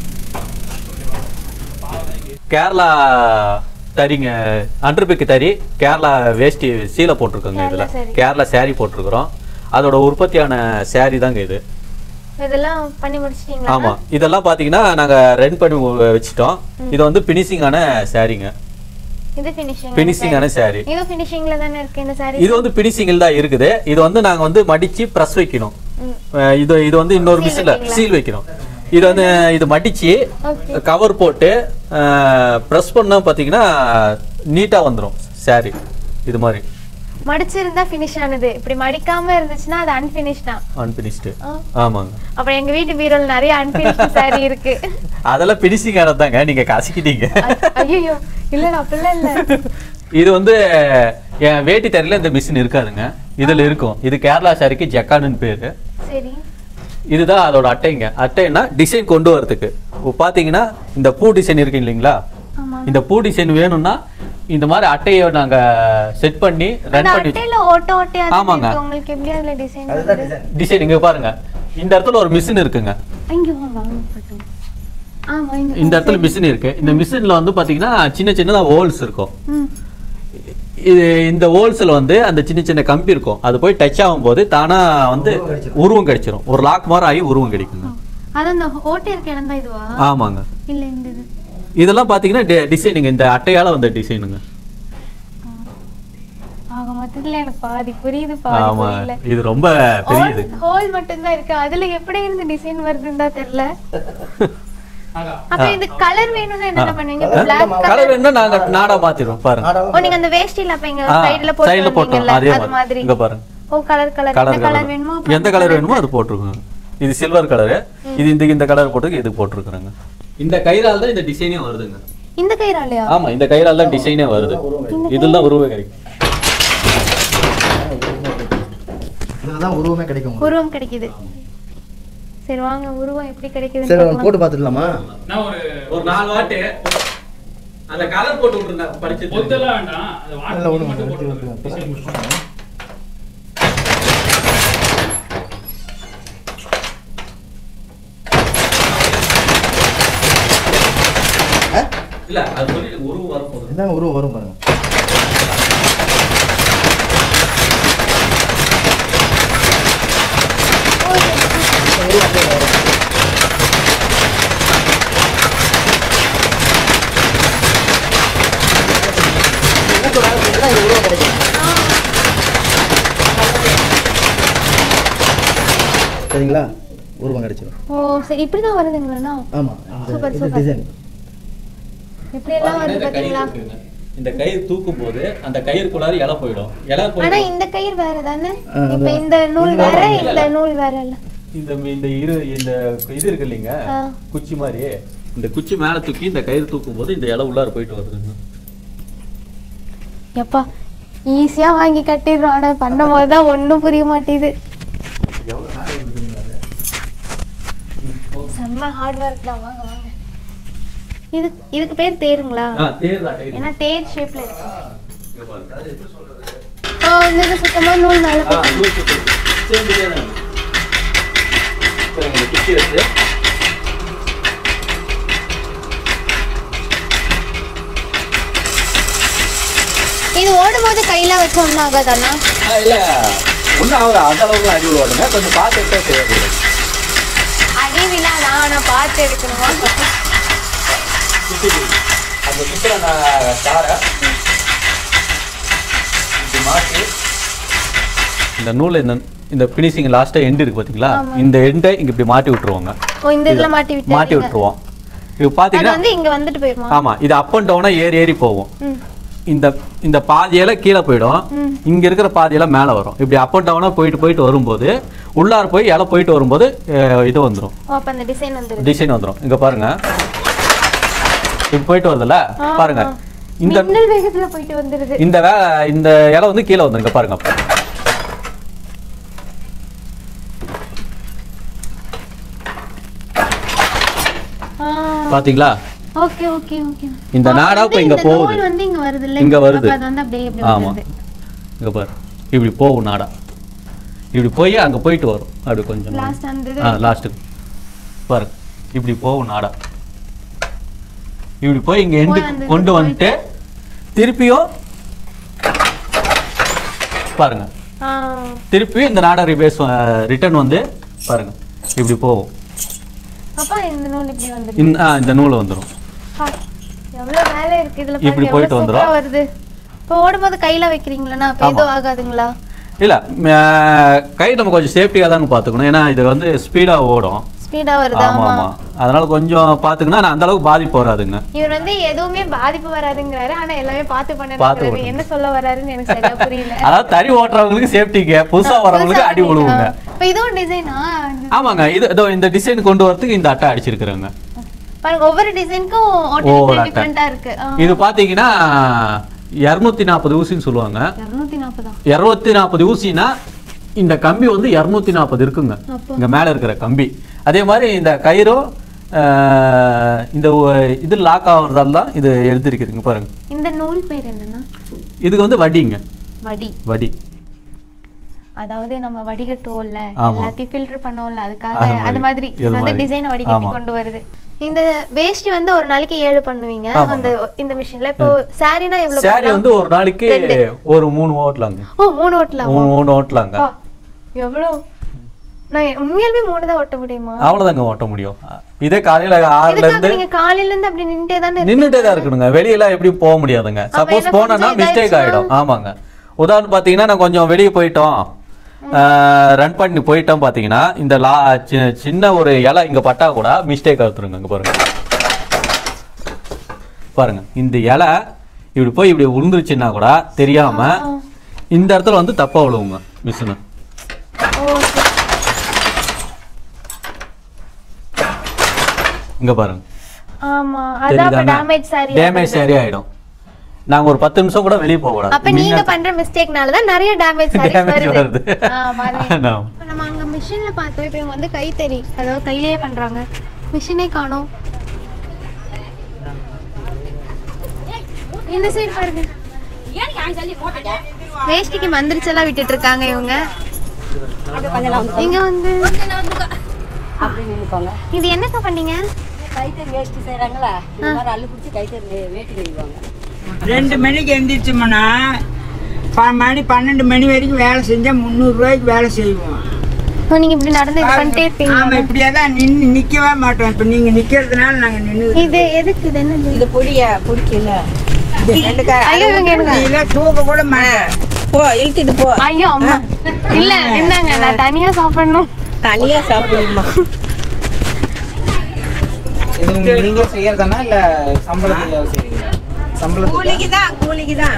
Speaker 3: கேரளா தறிங்க அண்டர்பிக்கு தறி கேரளா வேஷ்டி சீலை போட்டிருக்கோங்க இதுல
Speaker 2: கேரளா saree.
Speaker 3: கேரளா saree போட்டிருக்கிறோம் அதோட உற்பத்தியான saree தாங்க இது
Speaker 2: இதெல்லாம் பண்ணி முடிச்சிட்டீங்களா
Speaker 3: ஆமா இதெல்லாம் பாத்தீங்கன்னா நாங்க ரெண்ட் பண்ணி உ- வச்சிட்டோம் இது வந்து பினிஷிங்கான சாரீங்க
Speaker 2: இது ஃபினிஷிங்
Speaker 3: பினிஷிங்கான saree
Speaker 2: இது ஃபினிஷிங்ல தானே இருக்கு இந்த saree
Speaker 3: இது வந்து பினிஷிங்கில் தான் இருக்குது இது வந்து நாங்க வந்து மடிச்சு ப்ரெஸ் வைக்கணும்
Speaker 2: ம்.
Speaker 3: அஹ் இது இது வந்து இன்னொரு
Speaker 2: Seal
Speaker 3: மிஷினில்
Speaker 2: வைப்பீங்களா?
Speaker 3: சீல் வைக்கணும் இது வந்து இது மடிச்சு
Speaker 2: ஓகே
Speaker 3: கவர் போட்டு ப்ரெஸ் பண்ணா பார்த்தீங்கன்னா நீட்டாக வந்துடும் saree இது மாதிரி
Speaker 2: மடிச்சிருந்தா ஃபினிஷ் ஆனது இப்படி மடிக்காம இருந்துச்சுன்னா அது அன்ஃபினிஷ் தான்
Speaker 3: அன்பினிஷ்டு
Speaker 2: ஆ.
Speaker 3: ஆமாங்க
Speaker 2: அப்புறம் எங்க வீட்டு பீரோல நிறைய அன்ஃபினிஷ்டு saree இருக்கு
Speaker 3: அதெல்லாம் பினிஷிங் ஆனதாங்க நீங்க கசக்கிட்டீங்க
Speaker 2: ஐயோ இல்ல அப்படிலாம் இல்ல
Speaker 3: இது வந்து என் வேட்டி தரையில இந்த மிஷின் இருக்காதுங்க இதுல இருக்கும் இது கேரளா சாரிக்கு ஜக்கானுன்னு பேரு
Speaker 2: சரி
Speaker 3: இதுதான் அதோட அட்டைங்க அட்டைன்னா டிசைன் கொண்டு வரதுக்கு இப்போ பாத்தீங்கன்னா இந்த பூ டிசைன் இருக்கு இல்லைங்களா
Speaker 2: ஆமா
Speaker 3: இந்த பூ டிசைன் வேணும்னா இந்த மாதிரி அட்டையை நாங்க செட் பண்ணி
Speaker 2: அந்த
Speaker 3: ரன் பண்ணி
Speaker 2: அட்டையில ஓட்ட ஓட்டையா
Speaker 3: ஆமாங்க.
Speaker 2: இருக்கு உங்களுக்கு எப்படி அதுல டிசைன் வருது
Speaker 3: டிசைன் இங்க பாருங்க இந்த இடத்துல ஒரு மிஷின் இருக்குங்க
Speaker 2: இங்க வாங்க வாங்க பாத்தோம் ஆமா இங்க
Speaker 3: இந்த இடத்துல மிஷின் இருக்கு இந்த மிஷின்ல வந்து பாத்தீங்கன்னா சின்ன சின்னதா ஹோல்ஸ் இருக்கும்
Speaker 2: ம்.
Speaker 3: இது இந்த ஹோல்ஸ்ல வந்து அந்த சின்ன சின்ன கம்பி இருக்கும் அது போய் டச் ஆகும்போது தானா வந்து உருவம் கிடைச்சிரும் ஒரு லாக் மாதிரி ஆகி உருவம் கிடைக்குங்க
Speaker 2: அது அந்த ஓட்டை இருக்க இடம் தான் இதுவா
Speaker 3: ஆமாங்க
Speaker 2: இல்ல இந்த இது
Speaker 3: இதெல்லாம் பாத்தீங்கன்னா டிசைனுங்க இந்த அட்டையால வந்த டிசைனுங்க
Speaker 2: ஆக மொத்தத்துல எனக்கு பாதி புரியுது பாதி
Speaker 3: ஆமா
Speaker 2: புரியல
Speaker 3: இது ரொம்ப பெரியது
Speaker 2: ஹோல் மட்டும் தான் இருக்கு அதுல எப்படி இருந்து டிசைன் வருதுன்னு தான் தெரியல அப்ப இது கலர் வேணும்னா என்ன பண்ணுவீங்க பிளாக்
Speaker 3: கலர் வேணும்னா நாங்க நாடா மாத்திடுவோம் பாருங்க
Speaker 2: ஓ நீங்க அந்த வேஷ்டில அப்ப இங்க
Speaker 3: ஆ,
Speaker 2: சைடுல
Speaker 3: side ல
Speaker 2: போட்டு
Speaker 3: போட்டோம்
Speaker 2: வந்தீங்கல்ல
Speaker 3: அதே
Speaker 2: அது
Speaker 3: மாதிரி
Speaker 2: மாதிரி
Speaker 3: இங்க பாருங்க
Speaker 2: ஓ கலர் கலர்
Speaker 3: கலர்
Speaker 2: என்ன கலர் வேணுமோ
Speaker 3: கலர்
Speaker 2: அப்ப
Speaker 3: எந்த கலர் வேணுமோ அது போட்டிருக்கோங்க இது சில்வர் கலரு இது இந்த இந்த கலர் போட்டு இது போட்டிருக்கிறேங்க இந்த கயிறால் தான் இந்த டிசைனே வருதுங்க
Speaker 2: இந்த கயிறாலையா
Speaker 3: ஆமா இந்த கயிறால் தான் டிசைனே வருது இதுல தான் உருவம் கிடைக்கும்
Speaker 6: இதில் தான் உருவமே கிடைக்கும் உங்களுக்கு.
Speaker 2: உருவம் கிடைக்குது சரி வாங்க உருவம் எப்படி கிடைக்குதுன்னு
Speaker 6: சரி
Speaker 2: பார்க்கலாம்.
Speaker 6: போட்டு பார்த்துடலாமா
Speaker 4: நான் ஒரு
Speaker 3: ஒரு நாலு வாட்டு அந்த கலர் போட்டு விட்டுருங்க படிச்சு
Speaker 4: பொத்தெல்லாம் வேண்டாம் அது
Speaker 6: இல்லை
Speaker 4: வாட்டர்
Speaker 6: ஒன்று
Speaker 4: மட்டும்
Speaker 6: எடுத்து
Speaker 4: போட்டு
Speaker 6: வைக்கலாம். இப்பதான் முடிச்சிட்டோம்.
Speaker 3: இல்ல அது சொல்லி உருவம் வரப்போகுது
Speaker 6: இதாங்க உருவம் வரும் பாருங்க சரிங்களா உருவம் கிடைச்சிடும்
Speaker 2: ஓ சரி இப்படிதான் வருதுங்களா
Speaker 6: ஆமாம்
Speaker 2: Super,
Speaker 6: இந்த
Speaker 2: super.
Speaker 6: டிசைன்
Speaker 2: இப்படி எல்லாம் வருது
Speaker 3: இந்த கயிறு
Speaker 2: பாத்தீங்களா
Speaker 3: இருக்குங்க. இந்த கயிறு தூக்கும் போது அந்த கயிறுக்குள்ளார இலை போயிடும் இலை
Speaker 2: ஆனா
Speaker 3: போய்
Speaker 2: இந்த கயிறு வேற தானே
Speaker 6: ஆ,
Speaker 2: இப்ப
Speaker 6: அதான்.
Speaker 2: இந்த நூல்
Speaker 6: இந்த
Speaker 2: வேற
Speaker 3: இல்ல,
Speaker 2: இந்த
Speaker 3: இல்ல.
Speaker 2: நூல் வேற இல்ல
Speaker 3: இந்த இந்த இரு இந்த இது இருக்கு இல்லைங்க
Speaker 2: ஆ.
Speaker 3: குச்சி மாதிரி இந்த குச்சி மேல தூக்கி இந்த கயிறு தூக்கும் போது இந்த இலை உள்ளார போயிட்டு வருதுங்க
Speaker 2: எப்பா ஈஸியா வாங்கி கட்டிடுறோம் ஆனா பண்ணும் போதுதான் ஒண்ணும் புரிய மாட்டேது செம்ம ஹார்ட் ஒர்க் தான் வாங்க வாங்க இது இதுக்கு பேர் தேருங்களா
Speaker 3: ஆ, தேர் தான் கயிறு.
Speaker 2: ஏன்னா தேர் ஷேப்ல இருக்கு
Speaker 3: இங்க பாருங்க.
Speaker 2: ஆ இந்த இது சுத்தமா நூல் மேல
Speaker 3: ஆ, நூல் சுத்து. Same design தான். இப்போ இந்த குச்சி வச்சு
Speaker 2: இது ஓடும் போது கையில வச்ச ஒன்றும் ஆகாதாண்ணா
Speaker 3: ஆ, இல்ல ஒன்றும் ஆகுது அந்த அளவுக்கு அடி விடுவாடுங்க கொஞ்சம் பார்த்துட்டே செய்யறது
Speaker 2: அடி விழாதான் ஆனா பார்த்து எடுக்கணுமா
Speaker 3: சுத்தி அந்த சுத்துற அந்த ஸ்டாரை இப்படி மாட்டி இந்த நூல் இந்த இந்த ஃபினிஷிங் லாஸ்ட்டாக எண்டு இருக்கு பார்த்தீங்களா
Speaker 2: ஆமா.
Speaker 3: இந்த எண்டை இங்கே இப்படி மாட்டி விட்டுருவாங்க
Speaker 2: ஓ இந்த இதுல மாட்டி விட்டு
Speaker 3: மாட்டி விட்டுருவோம் இப்போ
Speaker 2: அது
Speaker 3: பார்த்தீங்கன்னா
Speaker 2: வந்து இங்க வந்துட்டு போயிருமா
Speaker 3: ஆமா இது அப் அண்ட் டவுனாக ஏறி ஏறி போகும்
Speaker 2: ம்
Speaker 3: இந்த இந்த பாதியெல்லாம் கீழே போயிடும்
Speaker 2: ம்.
Speaker 3: இங்க இருக்கிற பாதியெல்லாம் மேலே வரும் இப்படி அப் அண்ட் டவுனாக போயிட்டு போயிட்டு வரும்போது உள்ளார போய் இலை போயிட்டு வரும்போது அஹ், இது வந்துடும்
Speaker 2: ஓ அப்ப அந்த டிசைன் வந்துருது
Speaker 3: டிசைன் வந்துடும் இங்க பாருங்க இப்படி போயிட்டு வருதுல்ல
Speaker 2: ஆ,
Speaker 3: பாருங்க
Speaker 2: ஆ.
Speaker 3: இந்த
Speaker 2: மின்னல் வேகத்துல போயிட்டு வந்துருது
Speaker 3: இந்த வே இந்த இலை வந்து கீழே வந்துரும் இங்க பாருங்க பாத்தீங்களா
Speaker 2: ஓகே ஓகே ஓகே
Speaker 3: இந்த நாடா இப்ப இங்க போகுது.
Speaker 2: நூல் வந்து இங்க வருது இல்ல
Speaker 3: இங்க வருது.
Speaker 2: அது வந்து அப்படியே இப்படி
Speaker 3: ஆமா
Speaker 2: வருது
Speaker 3: இங்க பாரு இப்படி போகும் நாடா இப்படி போய் அங்கே போயிட்டு வரும் அப்படி கொஞ்சம்
Speaker 2: லாஸ்ட் அந்த இது
Speaker 3: ஆ லாஸ்ட்டுக்கு பாருங்க இப்படி போகும் நாடா இப்படி போய் இங்கே எண்டு
Speaker 2: போய் அந்த இது
Speaker 3: கொண்டு வந்துட்டு திருப்பியும் பாருங்க
Speaker 2: ஆ
Speaker 3: திருப்பி இந்த நாடா ரிவேஸ் ரிட்டர்ன் வந்து பாருங்க இப்படி போகும்
Speaker 2: அப்பா இந்த நூல் இப்படி வந்துருக்கு
Speaker 3: இந்த ஆ, இந்த நூல் வந்துடும்
Speaker 2: அப்பா, எவ்வளவு வேலை இருக்கு இதுல
Speaker 3: இப்படி
Speaker 2: பாருங்க,
Speaker 3: போயிட்டு
Speaker 2: எவ்வளவு
Speaker 3: வந்துரும்.
Speaker 2: சூப்பரா வருது இப்போ ஓடும்போது கையில வைக்கிறீங்களா அப்ப எதுவும் ஆகாதுங்களா
Speaker 3: இல்லை கை நம்ம கொஞ்சம் சேஃப்டியாக தாங்க பார்த்துக்கணும் ஏன்னா இது வந்து ஸ்பீடாக ஓடும்
Speaker 2: ஸ்பீடா வருது
Speaker 3: ஆமாம்
Speaker 2: ஆமா
Speaker 3: ஆமாம் அதனால கொஞ்சம் பார்த்துக்கினா நான் அந்த அளவுக்கு பாதிப்பு வராதுங்க
Speaker 2: இவர் வந்து எதுவுமே பாதிப்பு வராதுங்கிறாரு ஆனா எல்லாமே பார்த்து
Speaker 3: பார்த்து
Speaker 2: பண்ணணும்
Speaker 3: பண்ணணும்.
Speaker 2: என்ன சொல்ல வராருன்னு எனக்கு சரியா புரியல
Speaker 3: அதாவது தறி ஓட்டுறவங்களுக்கு சேஃப்டிக்கு புதுசாக வரவங்களுக்கு அடி விழுவுங்க
Speaker 2: இப்போ இதுவும் டிசைனா
Speaker 3: ஆமாங்க இது இதோ இந்த டிசைன் கொண்டு வரதுக்கு இந்த அட்டை அடிச்சிருக்கிறேங்க
Speaker 2: பாருங்க ஒவ்வொரு டிசைனுக்கும்
Speaker 3: ஒவ்வொரு
Speaker 2: ஓட்டை
Speaker 3: அட்டை.
Speaker 2: டிஃப்ரெண்டா இருக்கு
Speaker 3: இது பார்த்தீங்கன்னா இரநூத்தி நாற்பது ஊசின்னு சொல்லுவாங்க
Speaker 2: இரநூத்தி நாற்பதா
Speaker 3: இரநூத்தி நாற்பது ஊசினா இந்த கம்பி வந்து இரநூத்தி நாற்பது இருக்குங்க
Speaker 2: அப்போ.
Speaker 3: இங்க மேல இருக்கிற கம்பி அதே மாதிரி இந்த கயிறும் ஆஹ், இந்த ஒ- இது லாக் ஆகுறதால இது எழுதிருக்குதுங்க பாருங்க
Speaker 2: இந்த நூல் பேர் என்னன்னா
Speaker 3: இதுக்கு வந்து வடிங்க
Speaker 2: வடி
Speaker 3: வடி
Speaker 2: அதாவது நம்ம வடிகட்டுவோம்ல
Speaker 3: ஆமா.
Speaker 2: எல்லாத்தையும் ஃபில்டர் பண்ணோம்ல அதுக்காக
Speaker 3: அது மாதிரி.
Speaker 2: அது மாதிரி
Speaker 3: இது
Speaker 2: அந்த
Speaker 3: மாதிரி.
Speaker 2: டிசைனை வடிகட்டி
Speaker 3: ஆமா.
Speaker 2: கொண்டு வருது இந்த வேஷ்டி வந்து ஒரு நாளைக்கு ஏழு பண்ணுவீங்க
Speaker 3: ஆமா.
Speaker 2: அந்த இந்த மிஷின்ல இப்போ சாரினா எவ்வளவு
Speaker 3: சாரி
Speaker 2: பண்ணலாம்?
Speaker 3: வந்து ஒரு நாளைக்கு
Speaker 2: ரெண்டு.
Speaker 3: ஒரு மூணு ஓட்டலாங்க
Speaker 2: ஓ மூணு ஓட்டலாம்
Speaker 3: மூணு மூணு ஓட்டலாங்க
Speaker 2: எவ்வளவு நான் உண்மையாலுமே மூணு தான் ஓட்ட முடியுமா
Speaker 3: அவ்வளவுதாங்க ஓட்ட முடியும் இதே காலையில ஆறுல
Speaker 2: இதுக்காக
Speaker 3: இருந்து
Speaker 2: நீங்க காலையில இருந்து அப்படி நின்னுட்டே தானே
Speaker 3: நின்னுட்டே தான் இருக்கணுங்க வெளியெல்லாம் எப்படி போக முடியாதுங்க
Speaker 2: அப்ப
Speaker 3: சப்போஸ்
Speaker 2: என்ன
Speaker 3: போனேன்னா
Speaker 2: கொஞ்சம்
Speaker 3: மிஸ்டேக்
Speaker 2: இதாயிடுச்சுன்னா?
Speaker 3: ஆயிடும் ஆமாங்க உதாரணம் பாத்தீங்கன்னா நான் கொஞ்சம் வெளியே போயிட்டோம் ரன் பண்ணி போயிட்டோம் பாத்தீங்கன்னா இந்த லா சி- சின்ன ஒரு இலை இங்க பட்டா கூட மிஸ்டேக் ஆகுதுருங்க இங்க பாருங்க பாருங்க இந்த இலை இப்படி போய் இப்படி உளுந்துருச்சுன்னா கூட தெரியாம இந்த இடத்துல வந்து தப்பா விழுவுங்க மிஷினு
Speaker 2: ஓ சரி.
Speaker 3: இங்க பாருங்க
Speaker 2: ஆமா அதான் அப்ப டேமேஜ் சாரி
Speaker 3: டேமேஜ் சரி ஆயிடும் நாங்க ஒரு பத்து நிமிஷம் கூட வெளியே போக
Speaker 2: அப்ப
Speaker 3: கூடாது
Speaker 2: நீங்க பண்ற மிஸ்டேக்னால தான் நிறைய டேமேஜ் சாரீஸ்
Speaker 3: டேமேஜ்
Speaker 2: வருது
Speaker 3: வருது
Speaker 2: ஆ, பாருங்க.
Speaker 3: ஆமாம்.
Speaker 2: இப்ப நம்ம அங்க மிஷின்ல பார்த்தோம் இப்போ இவங்க வந்து கைத்தறி அதாவது கையிலேயே பண்றாங்க மிஷினே காணோம் இந்த சைடு பாருங்க வேஷ்டிக்கு மந்திரிச்செல்லாம் விட்டுட்டு இருக்காங்க இவங்க இங்க வந்து இது என்னக்கா பண்ணீங்க
Speaker 7: கைத்தறி வேஷ்டி செய்கிறாங்களா இந்த மாதிரி அள்ளி பிடிச்சி கைத்தறி வேட்டி நெய்வாங்க
Speaker 8: ரெண்டு மணிக்கு எந்திரிச்சோம்னா ப மணி பன்னெண்டு மணி வரைக்கும் வேலை செஞ்சா முந்நூறுரூவாய்க்கு வேலை செய்வோம்
Speaker 2: ஓ, நீங்க இப்படி நடந்து இது பண்ணிட்டே இருப்பீங்க
Speaker 8: ஆமா இப்படியே தான் நின்று நிற்கவே மாட்டோம் இப்போ நீங்கள் நிற்கிறதுனால நாங்கள் நின்று
Speaker 2: இது எதுக்கு இது என்ன
Speaker 7: இது பொடிய பிடிக்கல
Speaker 2: ஐயோ இவங்க எடுங்க
Speaker 8: நீலாம் தூக்க கூட மாட்டேன்
Speaker 7: போ இழுத்துட்டு போ
Speaker 2: ஐயோ அம்மா இல்ல என்னங்க நான் தனியா சாப்பிடணும்
Speaker 7: தனியா சாப்பிடுமா
Speaker 5: இது உங்க நீங்க செய்யறதானா இல்ல சம்பளத்துக்கு செய்றீங்களா சம்பளத்துக்கு
Speaker 7: கூலிக்கு தான் கூலிக்கு தான்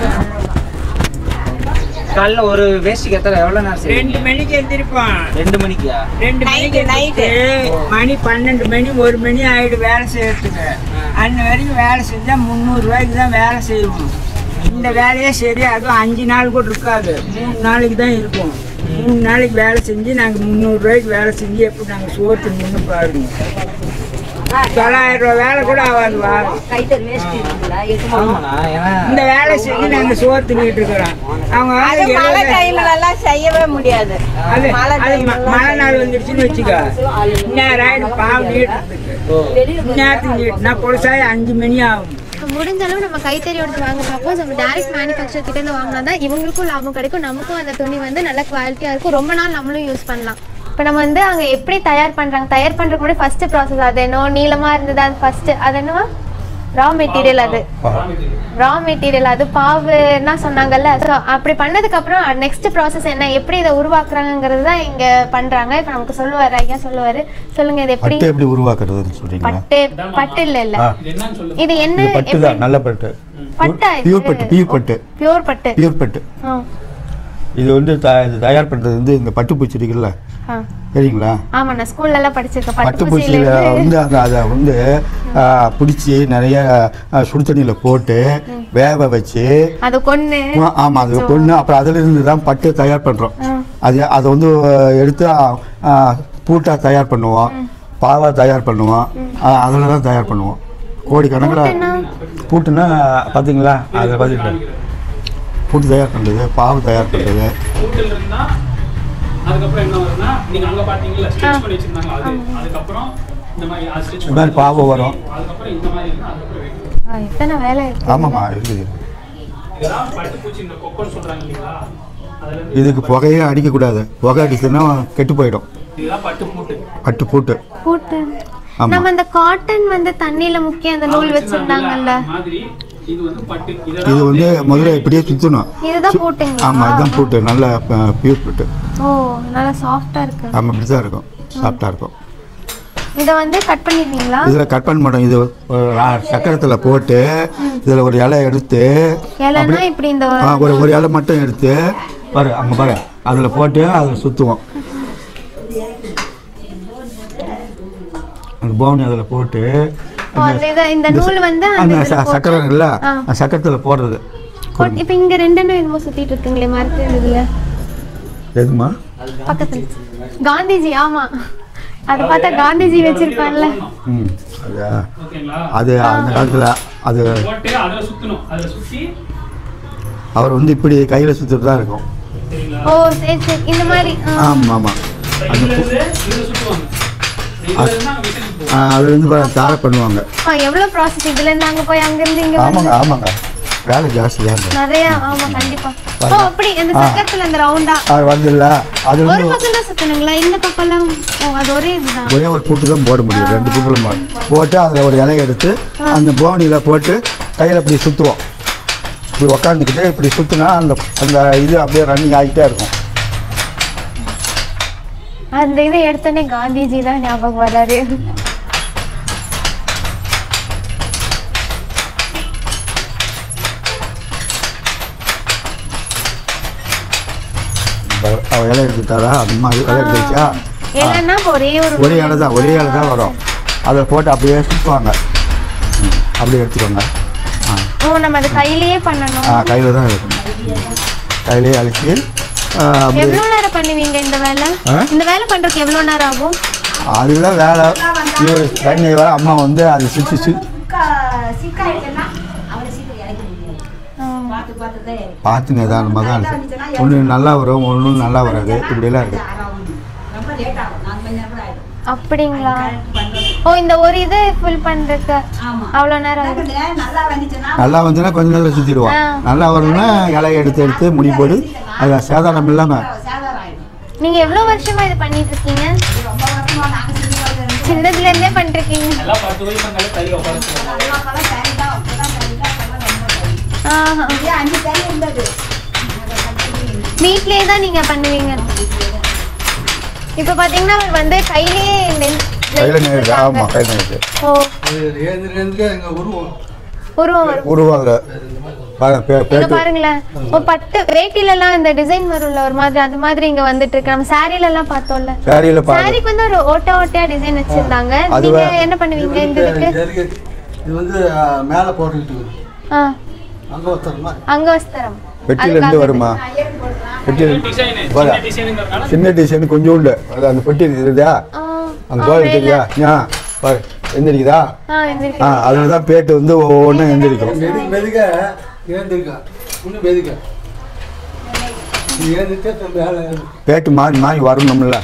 Speaker 5: காலைல ஒரு வேஷ்டிக்கு எத்தனை எவ்வளவு நேரம் செய்வீங்க
Speaker 8: ரெண்டு மணிக்கு எந்திரிப்போம்
Speaker 5: ரெண்டு மணிக்கா
Speaker 8: ரெண்டு மணிக்கு
Speaker 7: நைட்டு.
Speaker 8: எந்திரிச்சு மணி பன்னெண்டு மணி ஒரு மணி ஆயிடும் வேலை செய்யறதுக்கு அன்ன வரைக்கும் வேலை செஞ்சா முந்நூறுரூவாய்க்கு தான் வேலை செய்வோம் இந்த வேலையே சரி அதுவும் அஞ்சு நாள் கூட இருக்காது மூணு நாளைக்கு தான் இருக்கும் மூணு நாளைக்கு வேலை செஞ்சு நாங்கள் முந்நூறுரூவாய்க்கு வேலை செஞ்சு எப்படி நாங்கள் சோறு தின்னு பாருங்க தொள்ளாயிரம் ரூபா வேலை கூட ஆகாது வாரம்
Speaker 7: கைத்தறி வேஷ்டி இருக்குங்களா எட்டுமா
Speaker 5: ஆமாண்ணா ஏன்னா
Speaker 8: இந்த வேலை செஞ்சு நாங்கள் சோறு தின்னுட்டு இருக்கிறோம் அவங்க
Speaker 7: அது
Speaker 8: வந்து
Speaker 7: மழை
Speaker 8: எழுபது-
Speaker 7: டைம்ல எல்லாம் செய்யவே முடியாது
Speaker 8: அது
Speaker 7: மழை
Speaker 8: அது
Speaker 7: time
Speaker 8: ம-
Speaker 7: எல்லாம்
Speaker 8: மழை நாள் வந்துருச்சுன்னு வச்சுக்கோ இந்நேரம் ஆயிடும் பாவம் நீட்டுறதுக்கு இந்நேரத்துக்கு நீட்டுனா பொழுசாய் அஞ்சு மணி ஆகும்
Speaker 2: முடிஞ்ச அளவு நம்ம கைத்தறியோட வாங்க சப்போஸ் நம்ம டைரக்ட் மேனுஃபேக்சர் கிட்ட இருந்து வாங்கினா தான் இவங்களுக்கும் லாபம் கிடைக்கும் நமக்கும் அந்த துணி வந்து நல்ல குவாலிட்டியா இருக்கும் ரொம்ப நாள் நம்மளும் யூஸ் பண்ணலாம் இப்போ நம்ம வந்து அங்க எப்படி தயார் பண்றாங்க தயார் பண்றதுக்கு முன்னாடி ஃபர்ஸ்ட் ப்ராசஸ் அது என்ன நீளமா இருந்தது அது ஃபர்ஸ்ட் அது என்னவா ரா மெட்டீரியல் அது ரா மெட்டீரியல் அது பாவுன்னா சொன்னாங்கல்ல ஸோ அப்படி பண்ணதுக்கு அப்புறம் நெக்ஸ்ட் ப்ராசஸ் என்ன எப்படி இதை உருவாக்குறாங்கிறது தான் இங்க பண்றாங்க இப்போ நமக்கு சொல்லுவாரு ஐயா சொல்லுவாரு சொல்லுங்க இது எப்படி
Speaker 9: பட்டு எப்படி உருவாக்குறதுன்னு சொல்றீங்களா
Speaker 2: பட்டு பட்டு இல்ல இல்ல இது என்ன
Speaker 9: இது பட்டு தான் நல்ல பட்டு
Speaker 2: பட்டா
Speaker 9: பியூர் பட்டு பியூர் பட்டு
Speaker 2: பியூர் பட்டு
Speaker 9: பியூர் பட்டு
Speaker 2: ஆ,
Speaker 9: இது வந்து த- இது தயார் பண்றது வந்து இந்த பட்டுப்பூச்சி இருக்குல்ல
Speaker 2: ஆ.
Speaker 9: சரிங்களா
Speaker 2: ஆமா நான் ஸ்கூல்ல எல்லாம் படிச்சிருக்கேன்
Speaker 9: பட்டுப்பூச்சியில
Speaker 2: பட்டுப்பூச்சியில
Speaker 9: வந்து அந்த அதை வந்து பிடிச்சி நிறைய ஆ, சுடு தண்ணியில் போட்டு வேக வச்சு
Speaker 2: அது கொன்னு
Speaker 9: ஆ- ஆமா அது கொண்டு அப்புறம் அதுல இருந்து தான் பட்டு தயார் பண்றோம் அது அதை வந்து எடுத்து பூட்டா தயார் பண்ணுவோம் பாவா தயார் பண்ணுவோம் அதில் தான் தயார் பண்ணுவோம் கோடிக்கணக்கில் பூட்டுன்னா பார்த்தீங்களா அதை பார்த்துக்கிட்டு பூட்டு தயார் பண்ணுறது பாவு தயார் பண்ணுறது
Speaker 4: கூட்டில் இருந்தா அதுக்கப்புறம் என்ன வரும்னா நீங்க அங்க பாத்தீங்கல்ல ஸ்டிச் பண்ணி வச்சிருந்தாங்க அது அதுக்கப்புறம் இந்த மாதிரி அது ஸ்டிச்
Speaker 9: இந்த மாதிரி பாவு வரும்
Speaker 4: அதுக்கப்புறம் இந்த மாதிரி இருந்தா அதுக்கப்புறம் weight.
Speaker 2: ஆ, எத்தனை வேலை இருக்கு
Speaker 9: ஆமாம்மா இருக்குது
Speaker 4: இதெல்லாம் பட்டுப்பூச்சி இந்த கொக்கோன்னு சொல்றாங்க இல்லைங்களா அதுல இருந்து
Speaker 9: இதுக்கு புகையே அடிக்கக்கூடாது புகை அடிச்சுன்னா கெட்டு போயிடும்
Speaker 4: இதுதான் பட்டு பூட்டு
Speaker 9: பட்டு பூட்டு
Speaker 2: பூட்டு
Speaker 9: ஆமா.
Speaker 2: நம்ம அந்த காட்டன் வந்து தண்ணியில முக்கிய அந்த நூல் வச்சிருந்தாங்கல்ல
Speaker 4: அந்த மாதிரி இது வந்து பட்டு
Speaker 9: இது
Speaker 4: இதெல்லாம்
Speaker 9: வந்து முதல்ல இப்படியே சுற்றணும்
Speaker 2: இதுதான் பூட்டுங்களா
Speaker 9: ஆமாம் அதுதான் பூட்டு நல்ல பியூர் பூட்டு
Speaker 2: ஓ நல்லா சாஃப்டா இருக்கு
Speaker 9: ஆமாம் இப்படி தான் இருக்கும் சாஃப்டாக இருக்கும்
Speaker 2: இத வந்து கட் பண்ணிடுவீங்களா
Speaker 9: இதில் கட் பண்ண மாட்டோம் இது ஒரு ரா- சக்கரத்தில் போட்டு இதில் ஒரு இலை எடுத்து
Speaker 2: இலைன்னா இப்படி இந்த
Speaker 9: ஆ, ஒரு ஒரு இலை மட்டும் எடுத்து பாரு அங்கே பாரு அதில் போட்டு அதில் சுற்றுவோம் அந்த பவுனி அதில் போட்டு
Speaker 2: ஓ, அந்த இத- இந்த நூல் வந்து அந்த
Speaker 9: அந்த
Speaker 2: இதுல
Speaker 9: ச-
Speaker 2: போட்டு-
Speaker 9: சக்கரம் இல்ல
Speaker 2: ஆ.
Speaker 9: அந்த சக்கரத்தில் போடுறது
Speaker 2: போட்டு- இப்ப இங்க ரெண்டு என்னமோ சுத்திட்டு இருக்குங்களே மரத்து இதுல
Speaker 9: எதுமா
Speaker 2: பக்கத்துல காந்திஜி ஆமா அது பார்த்தா காந்திஜி வச்சிருப்பான்ல
Speaker 9: ம் அது
Speaker 4: ஓகேங்களா
Speaker 9: அது அந்த காலத்தில் அது
Speaker 4: போட்டு அதுல சுத்தணும் அதுல சுத்தி
Speaker 9: அவர் வந்து இப்படி கையில் சுற்றுறது தான் இருக்கும்
Speaker 4: சரிங்களா
Speaker 2: ஓ சரி சரி இந்த மாதிரி ஆ.
Speaker 9: ஆமாம் ஆமாம்
Speaker 4: இதுல இருந்து இதுல சுத்துவாங்க இதுல இருந்தா மிஷினுக்கு போகும்
Speaker 9: அது வந்து பாரு, தாரை பண்ணுவாங்க
Speaker 2: ஆ, எவ்வளவு ப்ராசஸ் இதுல இருந்து அங்க போய் அங்க இருந்து இங்க வந்து
Speaker 9: ஆமாங்க ஆமாங்க வேலை ஜாஸ்தியாக இருக்கும்
Speaker 2: நிறைய ஆமா கண்டிப்பா ஓ அப்படி அந்த சக்கரத்துல அந்த ரவுண்டா
Speaker 9: அது வந்துடல அது
Speaker 2: ஒரு
Speaker 9: வந்து
Speaker 2: பக்கம் தான் சுத்தணுங்களா இந்த பக்கம் எல்லாம் ஓ அது ஒரே இதுதான்
Speaker 9: ஒரே ஒரு பூட்டு தான் போட முடியும் ரெண்டு பூட்டில் போட போட்டு அதில் ஒரு இலையை எடுத்து அந்த போனியில் போட்டு கையில் இப்படி சுற்றுவோம் இப்படி உக்காந்துக்கிட்டு இப்படி சுற்றினா அந்த அந்த இது அப்படியே ரன்னிங் ஆகிட்டே இருக்கும்
Speaker 2: அந்த இதை எடுத்தோடனே காந்திஜி தான் ஞாபகம் வராரு
Speaker 9: அவ- அவ இலை எடுத்துட்டாரா அந்த மாதிரி இலை எடுத்துச்சா
Speaker 2: இல்லைன்னா இப்ப ஒரே ஒரு
Speaker 9: ஒரே இலை தான் ஒரே இலை தான் வரும் அதை போட்டு அப்படியே சுற்றுவாங்க ம், அப்படியே எடுத்துக்கோங்க ஆ
Speaker 2: ஓ நம்ம அது கையிலேயே பண்ணணும்
Speaker 9: ஆ கையில் தான் இருக்கணும் கையிலேயே அழிச்சு ஆ, அப்படியே
Speaker 2: எவ்வளவு நேரம் பண்ணுவீங்க இந்த வேலை
Speaker 9: ஆ?
Speaker 2: இந்த வேலை பண்றதுக்கு எவ்வளவு நேரம் ஆகும்
Speaker 9: அதுதான் வேலை இவர் தண்ணி வர அம்மா வந்து அதை சுற்றி சு
Speaker 7: சிக்காயிட்டேன்னா அவளை சீக்கிரம் இறக்க முடியாது பார்த்து பார்த்து தான் இறக்கி
Speaker 9: பார்த்து நிதானமாக தான் இருக்குது ஒன்று நல்லா வரும் ஒன்று நல்லா வராது இப்படியெல்லாம் இருக்குது
Speaker 7: ரொம்ப லேட் ஆகும் நாலு மணி நேரம் கூட ஆயிடும்
Speaker 2: அப்படிங்களா
Speaker 7: பண்றது
Speaker 2: ஓ இந்த ஒரு இது ஃபில் பண்றதுக்கு
Speaker 7: ஆமா
Speaker 2: அவ்வளவு நேரம் ஆகும்
Speaker 7: பக்கத்துல நல்லா வந்துச்சுன்னா
Speaker 9: நல்லா வந்துன்னா கொஞ்ச நேரம் சுற்றிடுவோம்
Speaker 2: ஆ.
Speaker 9: நல்லா வரணும்னா இலையை எடுத்து எடுத்து முடி போடு அது சேதாரம் இல்லாமல்
Speaker 7: சேதாரம் ஆயிடும்
Speaker 2: நீங்க எவ்வளவு வருஷமா இது பண்ணிட்டு இருக்கீங்க
Speaker 7: இது ரொம்ப வருஷமா நாங்க சின்ன வயசுல இருந்து
Speaker 2: சின்னதுல இருந்தே பண்ணிட்டு இருக்கீங்க
Speaker 4: எல்லாம் பத்து வயசு பண்ணாலே கறி உட்கார
Speaker 7: நல்லா பழம் சரி தான் அப்பதான் சரி தான் அப்பதான் ரொம்ப சரி
Speaker 2: ஆஹா.
Speaker 7: இதே அஞ்சு தண்ணி இருந்தது
Speaker 2: வீட்லயே தான் நீங்க பண்ணுவீங்க இப்ப பாத்தீங்கன்னா அவர் வந்து கையிலேயே நெல்-
Speaker 9: கையில்
Speaker 2: நெல்
Speaker 9: நேருது ஆமாம் கையில் நேருது
Speaker 2: ஓ
Speaker 1: எங்கள் உருவம்
Speaker 2: உருவம் வரும்
Speaker 9: உருவாங்க பாருங்க பே
Speaker 2: இங்க
Speaker 9: பேட்டு
Speaker 2: பாருங்களேன் ஓ பட்டு வேட்டில எல்லாம் இந்த டிசைன் வரும்ல ஒரு மாதிரி அந்த மாதிரி இங்க வந்துட்டு இருக்கு நம்ம சாரில எல்லாம் பார்த்தோம்ல
Speaker 9: சாரியில் பாருங்க
Speaker 2: சாரிக்கு வந்து ஒரு ஓட்ட ஓட்டையா டிசைன் வச்சிருந்தாங்க
Speaker 9: அது
Speaker 2: நீங்க
Speaker 9: வே-
Speaker 2: என்ன பண்ணுவீங்க இந்த இதுக்கு
Speaker 1: இது வந்து மேலே போட்டுக்கிட்டு
Speaker 2: ஆ,
Speaker 1: அங்கே ஒருத்தர்
Speaker 2: அங்க வஸ்திரம்
Speaker 9: பெட்டியிலேருந்து வருமா பெட்டியில்
Speaker 4: டிசைனு
Speaker 9: போதா.
Speaker 4: சின்ன டிசைனுங்கிறதுனால
Speaker 9: சின்ன டிசைன் கொஞ்சோண்டு அது அந்த பெட்டி இருக்குதா
Speaker 2: ஆ,
Speaker 9: அந்த
Speaker 2: ஆ,
Speaker 9: கோயில்
Speaker 2: மேல.
Speaker 9: தெரியா ஆ பாரு எந்திரிக்குதா
Speaker 2: ஆ, எந்திரிக்கு.
Speaker 9: ஆ அதில் தான் பேட்டு வந்து ஒவ்வொன்றும் எந்திரிக்கும்
Speaker 1: மெது மெதுக்க ஏந்திருக்கா இன்னும் மெதுக்க ஏந்திட்டு மேலே
Speaker 9: பேட்டு மாறி மாறி வரணும்ல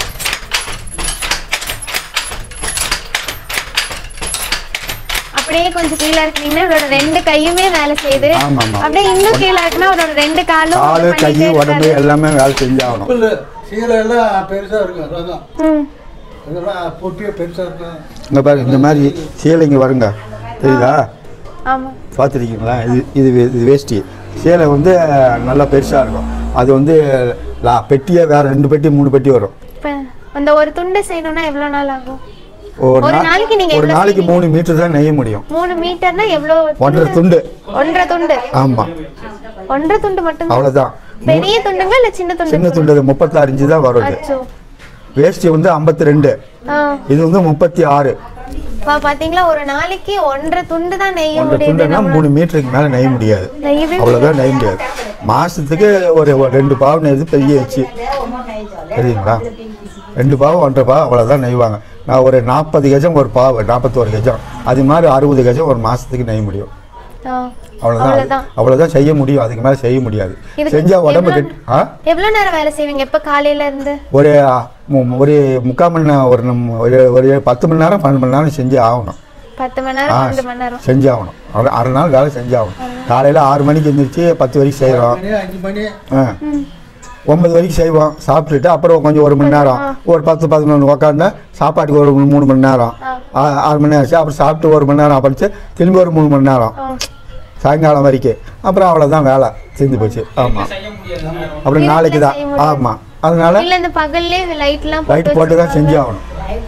Speaker 2: அப்படியே கொஞ்சம் கீழே இருக்கீங்கன்னா அவரோட ரெண்டு கையுமே வேலை செய்யுது
Speaker 9: ஆமா, ஆமா.
Speaker 2: அப்படியே இன்னும் கீழே இருக்குன்னா அவரோட ரெண்டு காலும்
Speaker 9: காலு கை
Speaker 2: பண்ணிட்டே
Speaker 9: உடம்பு
Speaker 2: இருக்காரு.
Speaker 9: எல்லாமே வேலை செஞ்சாகணும்
Speaker 1: புல்லு சீலை எல்லாம் பெருசாக இருக்கும் அதான்
Speaker 2: ம்.
Speaker 1: இதெல்லாம் பொட்டியாக பெருசாக இருக்கும்
Speaker 9: இங்கே பாரு இந்த மாதிரி சேலைங்க வருங்க தெரியுதா
Speaker 2: ஆமா
Speaker 9: பார்த்துருக்கீங்களா இது இது வே- இது வேஷ்டி சேலை வந்து நல்லா பெருசாக இருக்கும் அது வந்து லா பெட்டியே வேறு ரெண்டு பெட்டி மூணு பெட்டி வரும்
Speaker 2: இப்ப அந்த ஒரு துண்டு செய்யணும்னா எவ்வளவு நாள் ஆகும்
Speaker 9: ஒரு
Speaker 2: ஒரு
Speaker 9: நா-
Speaker 2: நாளைக்கு நீங்க
Speaker 9: ஒரு
Speaker 2: எவ்வளவு
Speaker 9: நாளைக்கு மூணு மீட்டர் தான் நெய்ய முடியும்
Speaker 2: மூணு மீட்டர்னா எவ்வளவு
Speaker 9: ஒன்றரை துண்டு
Speaker 2: ஒன்றரை துண்டு
Speaker 9: ஆமாம்
Speaker 2: ஒன்றரை துண்டு மட்டும்
Speaker 9: அவ்வளோதான்
Speaker 2: பெரிய துண்டுங்க இல்ல சின்ன துண்டு
Speaker 9: சின்ன துண்டு முப்பத்தாறு இன்ச்சு தான் வரும் இது
Speaker 2: அச்சோ
Speaker 9: வேஷ்டி வந்து ஐம்பத்தி ரெண்டு
Speaker 2: ஆ
Speaker 9: இது வந்து முப்பத்தி ஆறு
Speaker 2: பா பாத்தீங்களா ஒரு நாளைக்கு ஒன்றரை துண்டு தான் நெய்ய
Speaker 9: ஒன்றரை
Speaker 2: முடியுது
Speaker 9: துண்டுனா
Speaker 2: நம்ம
Speaker 9: மூணு மீட்டருக்கு மேலே நெய்ய முடியாது
Speaker 2: நெய்யவே
Speaker 9: அவ்வளோதான் நெய்ய முடியாது மாதத்துக்கு ஒரு ஒரு ரெண்டு பாவு நெய்து பெரிய வச்சு தெரியுங்களா ரெண்டு பாவு ஒன்றரை பாவு அவ்வளோதான் நெய்வாங்க நான் ஒரு நாற்பது கஜம் ஒரு பாவு நாற்பத்தோரு கஜம் அது மாதிரி அறுபது கஜம் ஒரு மாதத்துக்கு நெய்ய முடியும்
Speaker 2: ஆ.
Speaker 9: அவ்வளோதான்
Speaker 2: அவ்வளவுதான்.
Speaker 9: அவ்வளோதான் செய்ய முடியும் அதுக்கு மேலே செய்ய முடியாது
Speaker 2: இதுக்கு
Speaker 9: செஞ்சால் உடம்பு
Speaker 2: எவ்வளவு-
Speaker 9: கெட் ஆ
Speaker 2: எவ்வளவு நேரம் வேலை செய்வீங்க எப்ப காலையில இருந்து
Speaker 9: ஒரு ஆ, மு- ஒரு முக்கால் மணி நேரம் ஒரு நம்ம ஒரு ஒரு பத்து மணி நேரம் பன்னெண்டு மணி நேரம் செஞ்சு ஆகணும்
Speaker 2: பத்து மணி
Speaker 9: ஆ
Speaker 2: நேரம் பன்னெண்டு மணி நேரம்
Speaker 9: செஞ்சு ஆகணும் அரை அரை நாள் வேலை செஞ்சாகணும் காலையில் ஆறு மணிக்கு எழுந்திரிச்சு பத்து வரைக்கும் செய்கிறோம்
Speaker 6: அஞ்சு மணி
Speaker 9: ஆ ஒன்பது வரைக்கும் செய்வோம் சாப்பிட்டுட்டு அப்புறம் கொஞ்சம் ஒரு மணி நேரம் ஒரு பத்து பதினொன்று உக்காந்தா சாப்பாட்டுக்கு ஒரு மூணு மணி நேரம் ஆ- ஆறு மணி நேரம் ஆச்சு அப்புறம் சாப்பிட்டு ஒரு மணி நேரம் படிச்சு திரும்பி ஒரு மூணு மணி நேரம் சாயங்காலம் வரைக்கும் அப்புறம் அவ்வளோதான் வேலை செஞ்சு போச்சு ஆமாம் அப்புறம் நாளைக்கு தான் ஆமாம் அதனால
Speaker 2: இல்ல இந்த பகல்லே இந்த லைட் எல்லாம்
Speaker 9: லைட் போட்டு தான் செஞ்சு ஆகணும்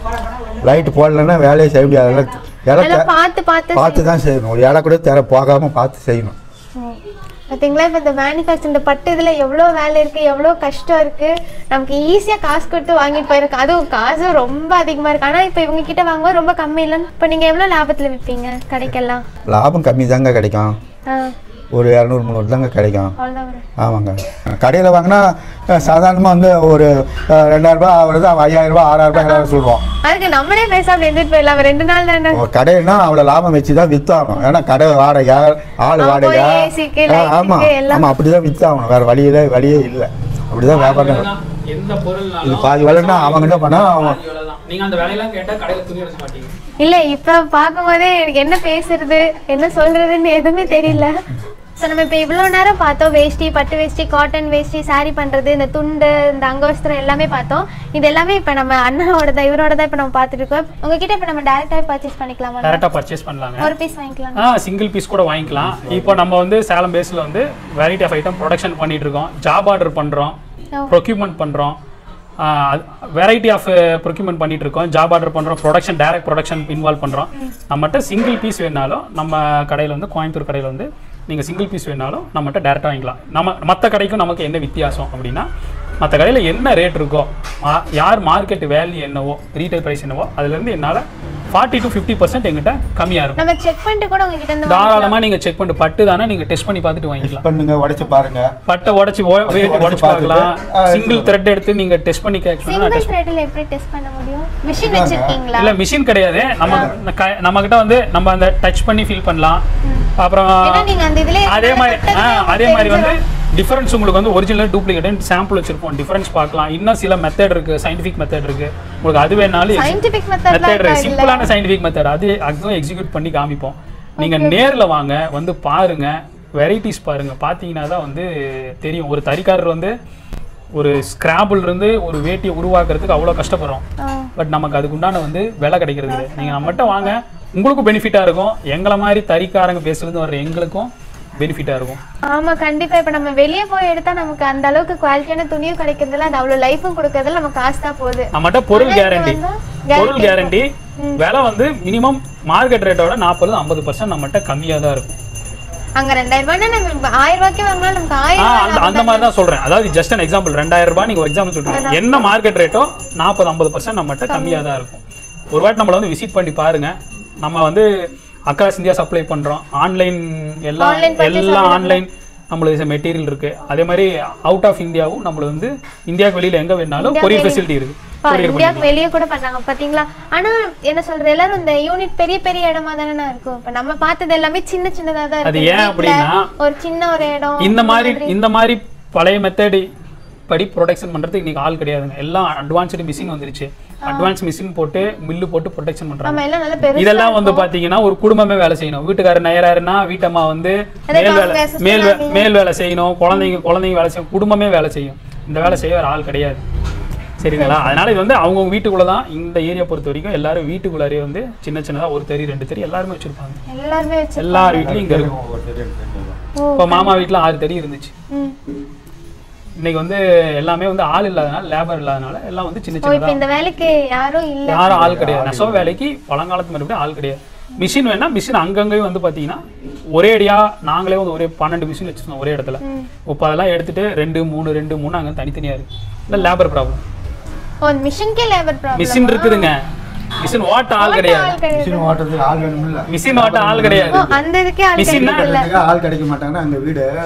Speaker 9: லைட் போடலைன்னா வேலையே செய்ய முடியாது எல்லாம் இலை
Speaker 2: அதெல்லாம்
Speaker 9: தெ-
Speaker 2: பார்த்து பார்த்து
Speaker 9: பார்த்து தான் செய்யணும் ஒரு இலை கூட தெர போகாமல் பார்த்து செய்யணும்
Speaker 2: ம். பாத்தீங்களா இப்ப இந்த மேனுஃபேக்சர் இந்த பட்டு இதுல எவ்வளவு வேலை இருக்கு எவ்வளவு கஷ்டம் இருக்கு நமக்கு ஈஸியா காசு கொடுத்து வாங்கிட்டு போயிருக்கு அதுவும் காசு ரொம்ப அதிகமா இருக்கு ஆனா இப்ப இவங்க கிட்ட வாங்கும்போது ரொம்ப கம்மி இல்லைன்னு இப்ப நீங்க எவ்வளவு லாபத்துல விற்பீங்க கடைக்கெல்லாம்
Speaker 9: லாபம் கம்மி தாங்க கிடைக்கும்
Speaker 2: ஆ,
Speaker 9: ஒரு இரநூறு முந்நூறு தாங்க கிடைக்கும்
Speaker 2: அவ்வளவுதான் வரும்.
Speaker 9: ஆமாங்க கடையில் வாங்கினா சாதாரணமாக வந்து ஒரு அஹ், ரெண்டாயிரம் ரூபாய் வருது அவன் ஐயாயிரம் ரூபாய் ஆறாயிரம் ரூபாய் எல்லாரும் சொல்லுவோம்
Speaker 2: அதுக்கு நம்மளே பேசாம இருந்துட்டு போயிடலாம் ரெண்டு நாள் தானே
Speaker 9: ஒரு கடைன்னா அவ்வளோ லாபம் வச்சு தான் வித்தாகணும் ஏன்னா கடை வாடகை ஆள்
Speaker 2: ஆமா,
Speaker 9: வாடகை
Speaker 2: AC க்கு,
Speaker 9: ஆ,
Speaker 2: light
Speaker 9: ஆமாம்
Speaker 2: க்கு எல்லாம்.
Speaker 9: ஆமாம் அப்படி தான் வித்தாகணும் வேறு வழியில வழியே இல்லை அப்படி தான் வியாபாரம்
Speaker 4: எந்த பொருள்
Speaker 9: இது பாதி வேலைன்னா அவங்க என்ன பண்ணா அவன்
Speaker 4: நீங்க அந்த வேலையெல்லாம் கேட்டா கடையில துணி எடுக்க மாட்டீங்க
Speaker 2: இல்ல இப்ப பார்க்கும்போதே எனக்கு என்ன பேசுறது என்ன சொல்றதுன்னு எதுவுமே தெரியல ஸோ நம்ம இப்போ இவ்வளோ நேரம் பார்த்தோம் வேஷ்டி பட்டு வேஷ்டி காட்டன் வேஷ்டி saree பண்றது இந்த துண்டு இந்த அங்கவஸ்திரம் எல்லாமே பார்த்தோம் இது எல்லாமே இப்போ நம்ம அண்ணாவோட தான் இவரோட தான் இப்போ நம்ம பார்த்துட்டு இருக்கோம் உங்ககிட்ட இப்போ நம்ம டேரெக்டாக பர்ச்சேஸ் பண்ணிக்கலாமா
Speaker 4: டேரக்டா பர்ச்சேஸ் பண்ணலாங்க
Speaker 2: ஒரு பீஸ் வாங்கிக்கலாம்
Speaker 4: ஆ சிங்கிள் பீஸ் கூட வாங்கிக்கலாம் இப்போ நம்ம வந்து சேலம் பேஸில் வந்து வெரைட்டி ஆஃப் ஐட்டம் ப்ரொடக்ஷன் பண்ணிட்டு இருக்கோம் ஜாப் ஆர்டர் பண்ணுறோம் ப்ரொக்யூமெண்ட் பண்ணுறோம் வெரைட்டி ஆஃப் ப்ரொக்யூமெண்ட் பண்ணிட்டு இருக்கோம் ஜாப் ஆர்டர் பண்ணுறோம் ப்ரொடக்ஷன் டைரக்ட் ப்ரொடக்ஷன் இன்வால்வ் பண்ணுறோம் நம்மகிட்ட சிங்கிள் பீஸ் வேணாலும் நம்ம கடையில் வந்து கோயம்புத்தூர் கடையில் வந்து நீங்கள் சிங்கிள் பீஸ் வேணாலும் நம்மகிட்ட டேரெக்டாக வாங்கிக்கலாம் நம்ம மற்ற கடைக்கும் நமக்கு என்ன வித்தியாசம் அப்படின்னா மற்ற கடையில் என்ன ரேட் இருக்கோ மா- யார் மார்க்கெட் வேல்யூ என்னவோ ரீட்டைல் ப்ரைஸ் என்னவோ அதுலேருந்து என்னால் ஃபார்ட்டி டு ஃபிஃப்டி பர்சன்ட் எங்கிட்ட கம்மியாக இருக்கும்
Speaker 2: நம்ம செக் பண்ணிட்டு கூட உங்ககிட்ட இருந்து
Speaker 4: தாராளமா நீங்க செக் பண்ணிட்டு பட்டு தானே நீங்க டெஸ்ட் பண்ணி பார்த்துட்டு வாங்கிக்கலாம்
Speaker 9: பண்ணுங்க உடைச்சு பாருங்க
Speaker 4: பட்டை உடைச்சு
Speaker 9: உடைச்சு
Speaker 4: உடைச்சு பார்க்கலாம்
Speaker 9: பார்த்துட்டு, ஆ,
Speaker 4: சிங்கிள் த்ரெட் எடுத்து நீங்க டெஸ்ட் பண்ணி கேட்கலாம்
Speaker 2: சிங்கிள் த்ரெட்டில் எப்படி டெஸ்ட் பண்ண முடியும் மிஷின் வச்சிருக்கீங்களா
Speaker 4: இல்ல மிஷின் கிடையாது நம்ம க- நம்ம கிட்ட வந்து நம்ம அந்த டச் பண்ணி ஃபீல் பண்ணலாம் அப்புறம்
Speaker 2: ஏன்னா நீங்க அந்த இதுல
Speaker 4: அதே மாதிரி ஆ,
Speaker 2: தொட்டதுமே
Speaker 4: அதே மாதிரி வந்து
Speaker 2: தெரிஞ்சிரும்.
Speaker 4: டிஃபரன்ஸ் உங்களுக்கு வந்து ஒரிஜினல் டூப்ளிகேட் சாம்பிள் வச்சிருப்போம் டிஃபரன்ஸ் பார்க்கலாம் இன்னும் சில மெத்தட் இருக்கு சயின்டிஃபிக் மெத்தட் இருக்கு உங்களுக்கு அது வேணாலும்
Speaker 2: Scientific method லாம்
Speaker 4: மெத்தட்
Speaker 2: இருக்கா இதுல?
Speaker 4: சிம்பிளான சயின்டிஃபிக் மெத்தட் அது அதுவும் எக்ஸிக்யூட் பண்ணி காமிப்போம் நீங்க நேர்ல வாங்க வந்து பாருங்க வெரைட்டிஸ் பாருங்க பாத்தீங்கன்னா தான் வந்து தெரியும் ஒரு தறிக்காரர் வந்து ஒரு ஸ்கிராபிள் இருந்து ஒரு வேட்டியை உருவாக்குறதுக்கு அவ்வளோ கஷ்டப்படுறோம் பட் நமக்கு அதுக்கு உண்டான வந்து விலை கிடைக்கிறது இல்லை நீங்கள் நம்மகிட்ட வாங்க உங்களுக்கும் பெனிஃபிட்டாக இருக்கும் எங்களை மாதிரி தறிக்காரங்க பேசுறது வர்ற எங்களுக்கும் பெனிஃபிட்டாக இருக்கும்
Speaker 2: ஆமா கண்டிப்பா இப்ப நம்ம வெளிய போய் எடுத்தா நமக்கு அந்த அளவுக்கு குவாலிட்டியான துணியும் கிடைக்கிறதுல அது அவ்வளவு லைஃபும் கொடுக்கறதுல நம்ம காசு தான் போகுது
Speaker 4: நம்மகிட்ட பொருள்
Speaker 2: ஆனா இது
Speaker 4: கேரண்டி
Speaker 2: வந்து
Speaker 4: பொருள்
Speaker 2: guarantee
Speaker 4: கேரண்டி விலை வந்து மினிமம் மார்க்கெட் ரேட்டோட நாற்பது ஐம்பது பர்சன்ட் நம்மகிட்ட கம்மியாக தான் இருக்கும்
Speaker 2: அங்க ரெண்டாயிரம் ரூபாய்னா நம்ம ஆயிரம் ரூபாய்க்கு வாங்கினா நமக்கு
Speaker 4: ஆ
Speaker 2: ஆயிரம்
Speaker 4: அந்த அந்த மாதிரி தான் சொல்றேன் அதாவது ஜஸ்ட் an எக்ஸாம்பிள் ரெண்டாயிரம் ரூபாய் நீங்க ஒரு எக்ஸாம்பிள் சொல்றீங்க என்ன மார்க்கெட் ரேட்டோ நாற்பது ஐம்பது பர்சன்ட் நம்மகிட்ட கம்மியாக தான் இருக்கும் ஒரு வாட்டி நம்மள வந்து விசிட் பண்ணி பாருங்க நம்ம வந்து அக்ராஸ் இந்தியா சப்ளை பண்றோம் ஆன்லைன் எல்லாம்
Speaker 2: Online purchase
Speaker 4: எல்லாம் ஆன்லைன் நம்மளுக்கு மெட்டீரியல் இருக்கு அதே மாதிரி அவுட் ஆஃப் இந்தியாவும் நம்மளுக்கு வந்து இந்தியாவுக்கு வெளியில எங்க வேணாலும்
Speaker 2: இந்தியா
Speaker 4: கொரியர்
Speaker 2: வெளிய-
Speaker 4: ஃபெசிலிட்டி இருக்கு
Speaker 2: பா,
Speaker 4: கொரியர்
Speaker 2: இந்தியாவுக்கு வெளியே கூட பண்ணாங்க பாத்தீங்களா ஆனா என்ன சொல்றது எல்லாரும் இந்த யூனிட் பெரிய பெரிய இடமா தானே இருக்கும் இப்ப நம்ம பார்த்தது எல்லாமே சின்ன சின்னதா தான்
Speaker 4: அது
Speaker 2: இருக்கு
Speaker 4: ஏன்
Speaker 2: வீட்ல
Speaker 4: அப்படின்னா,
Speaker 2: ஒரு சின்ன ஒரு இடம்
Speaker 4: இந்த மாதிரி இந்த மாதிரி பழைய மெத்தடு படி ப்ரொடெக்ஷன் பண்றதுக்கு இன்னைக்கு ஆள் கிடையாதுங்க எல்லாம் அட்வான்ஸ்டு மிஷின் வந்துருச்சு அட்வான்ஸ் மிஷின் போட்டு மில்லு போட்டு ப்ரொடெக்ஷன் பண்றாங்க
Speaker 2: நம்ம எல்லாம் நல்ல பெருசா
Speaker 4: இதெல்லாம் வந்து பாத்தீங்கன்னா ஒரு குடும்பமே வேலை செய்யணும் வீட்டுக்காரர் நயராருன்னா வீட்டம்மா வந்து
Speaker 2: அதே
Speaker 4: மேல் வேலை
Speaker 2: அவங்க assistant
Speaker 4: மேல் வே-
Speaker 2: ஆகி-
Speaker 4: மேல் வேலை செய்யணும் குழந்தைங்க குழந்தைங்க வேலை செய்யணும் குடும்பமே வேலை செய்யும் இந்த வேலை செய்ய வேற ஆள் கிடையாது சரிங்களா அதனால இது வந்து அவங்கவுங்க வீட்டுக்குள்ள தான் இந்த ஏரியா பொறுத்த வரைக்கும் எல்லாரும் வீட்டுக்குள்ளாரே வந்து சின்ன சின்னதா ஒரு தெரி ரெண்டு தெரி எல்லாருமே வச்சிருப்பாங்க
Speaker 2: எல்லாருமே வச்சு
Speaker 4: எல்லார் வீட்லயும் இங்க இருக்கும் இப்போ மாமா வீட்ல ஆறு தெரி இருந்துச்சு
Speaker 2: ம்.
Speaker 4: இன்னைக்கு வந்து எல்லாமே வந்து ஆள் இல்லாதனால லேபர் இல்லாதனால எல்லாம் வந்து சின்ன
Speaker 2: ஓ இப்ப
Speaker 4: சின்னதா
Speaker 2: இந்த வேலைக்கு யாரும் இல்ல
Speaker 4: யாரும் ஆள் கிடையாது நெசவு வேலைக்கு பழங்காலத்து மறுபடியும் ஆள் கிடையாது மிஷின் வேணா மிஷின் அங்கங்கேயும் வந்து பார்த்தீங்கன்னா ஒரே அடியா நாங்களே வந்து ஒரே பன்னெண்டு மிஷின் வச்சிருந்தோம் ஒரே இடத்துல இப்போ அதெல்லாம் எடுத்துட்டு ரெண்டு மூணு ரெண்டு மூணு அங்கே தனித்தனியா இருக்கு இல்லை லேபர் ப்ராப்ளம்
Speaker 2: ஓ மிஷின்கே லேபர் ப்ராப்ளம்
Speaker 4: மிஷின் இருக்குதுங்க மிஷின் ஓட்ட ஆள் கிடையாது
Speaker 9: மிஷின் ஓட்டுறதுக்கு ஆள் வேணும்ல
Speaker 4: மிஷின் ஓட்ட ஆள் கிடையாது
Speaker 2: ஓ அந்த இதுக்கே ஆள்
Speaker 4: மிஷின்னா
Speaker 2: கிடையாது இல்ல
Speaker 9: கட்டுறதுக்கு ஆள் கிடைக்க மாட்டாங்கன்னா அந்த வீடு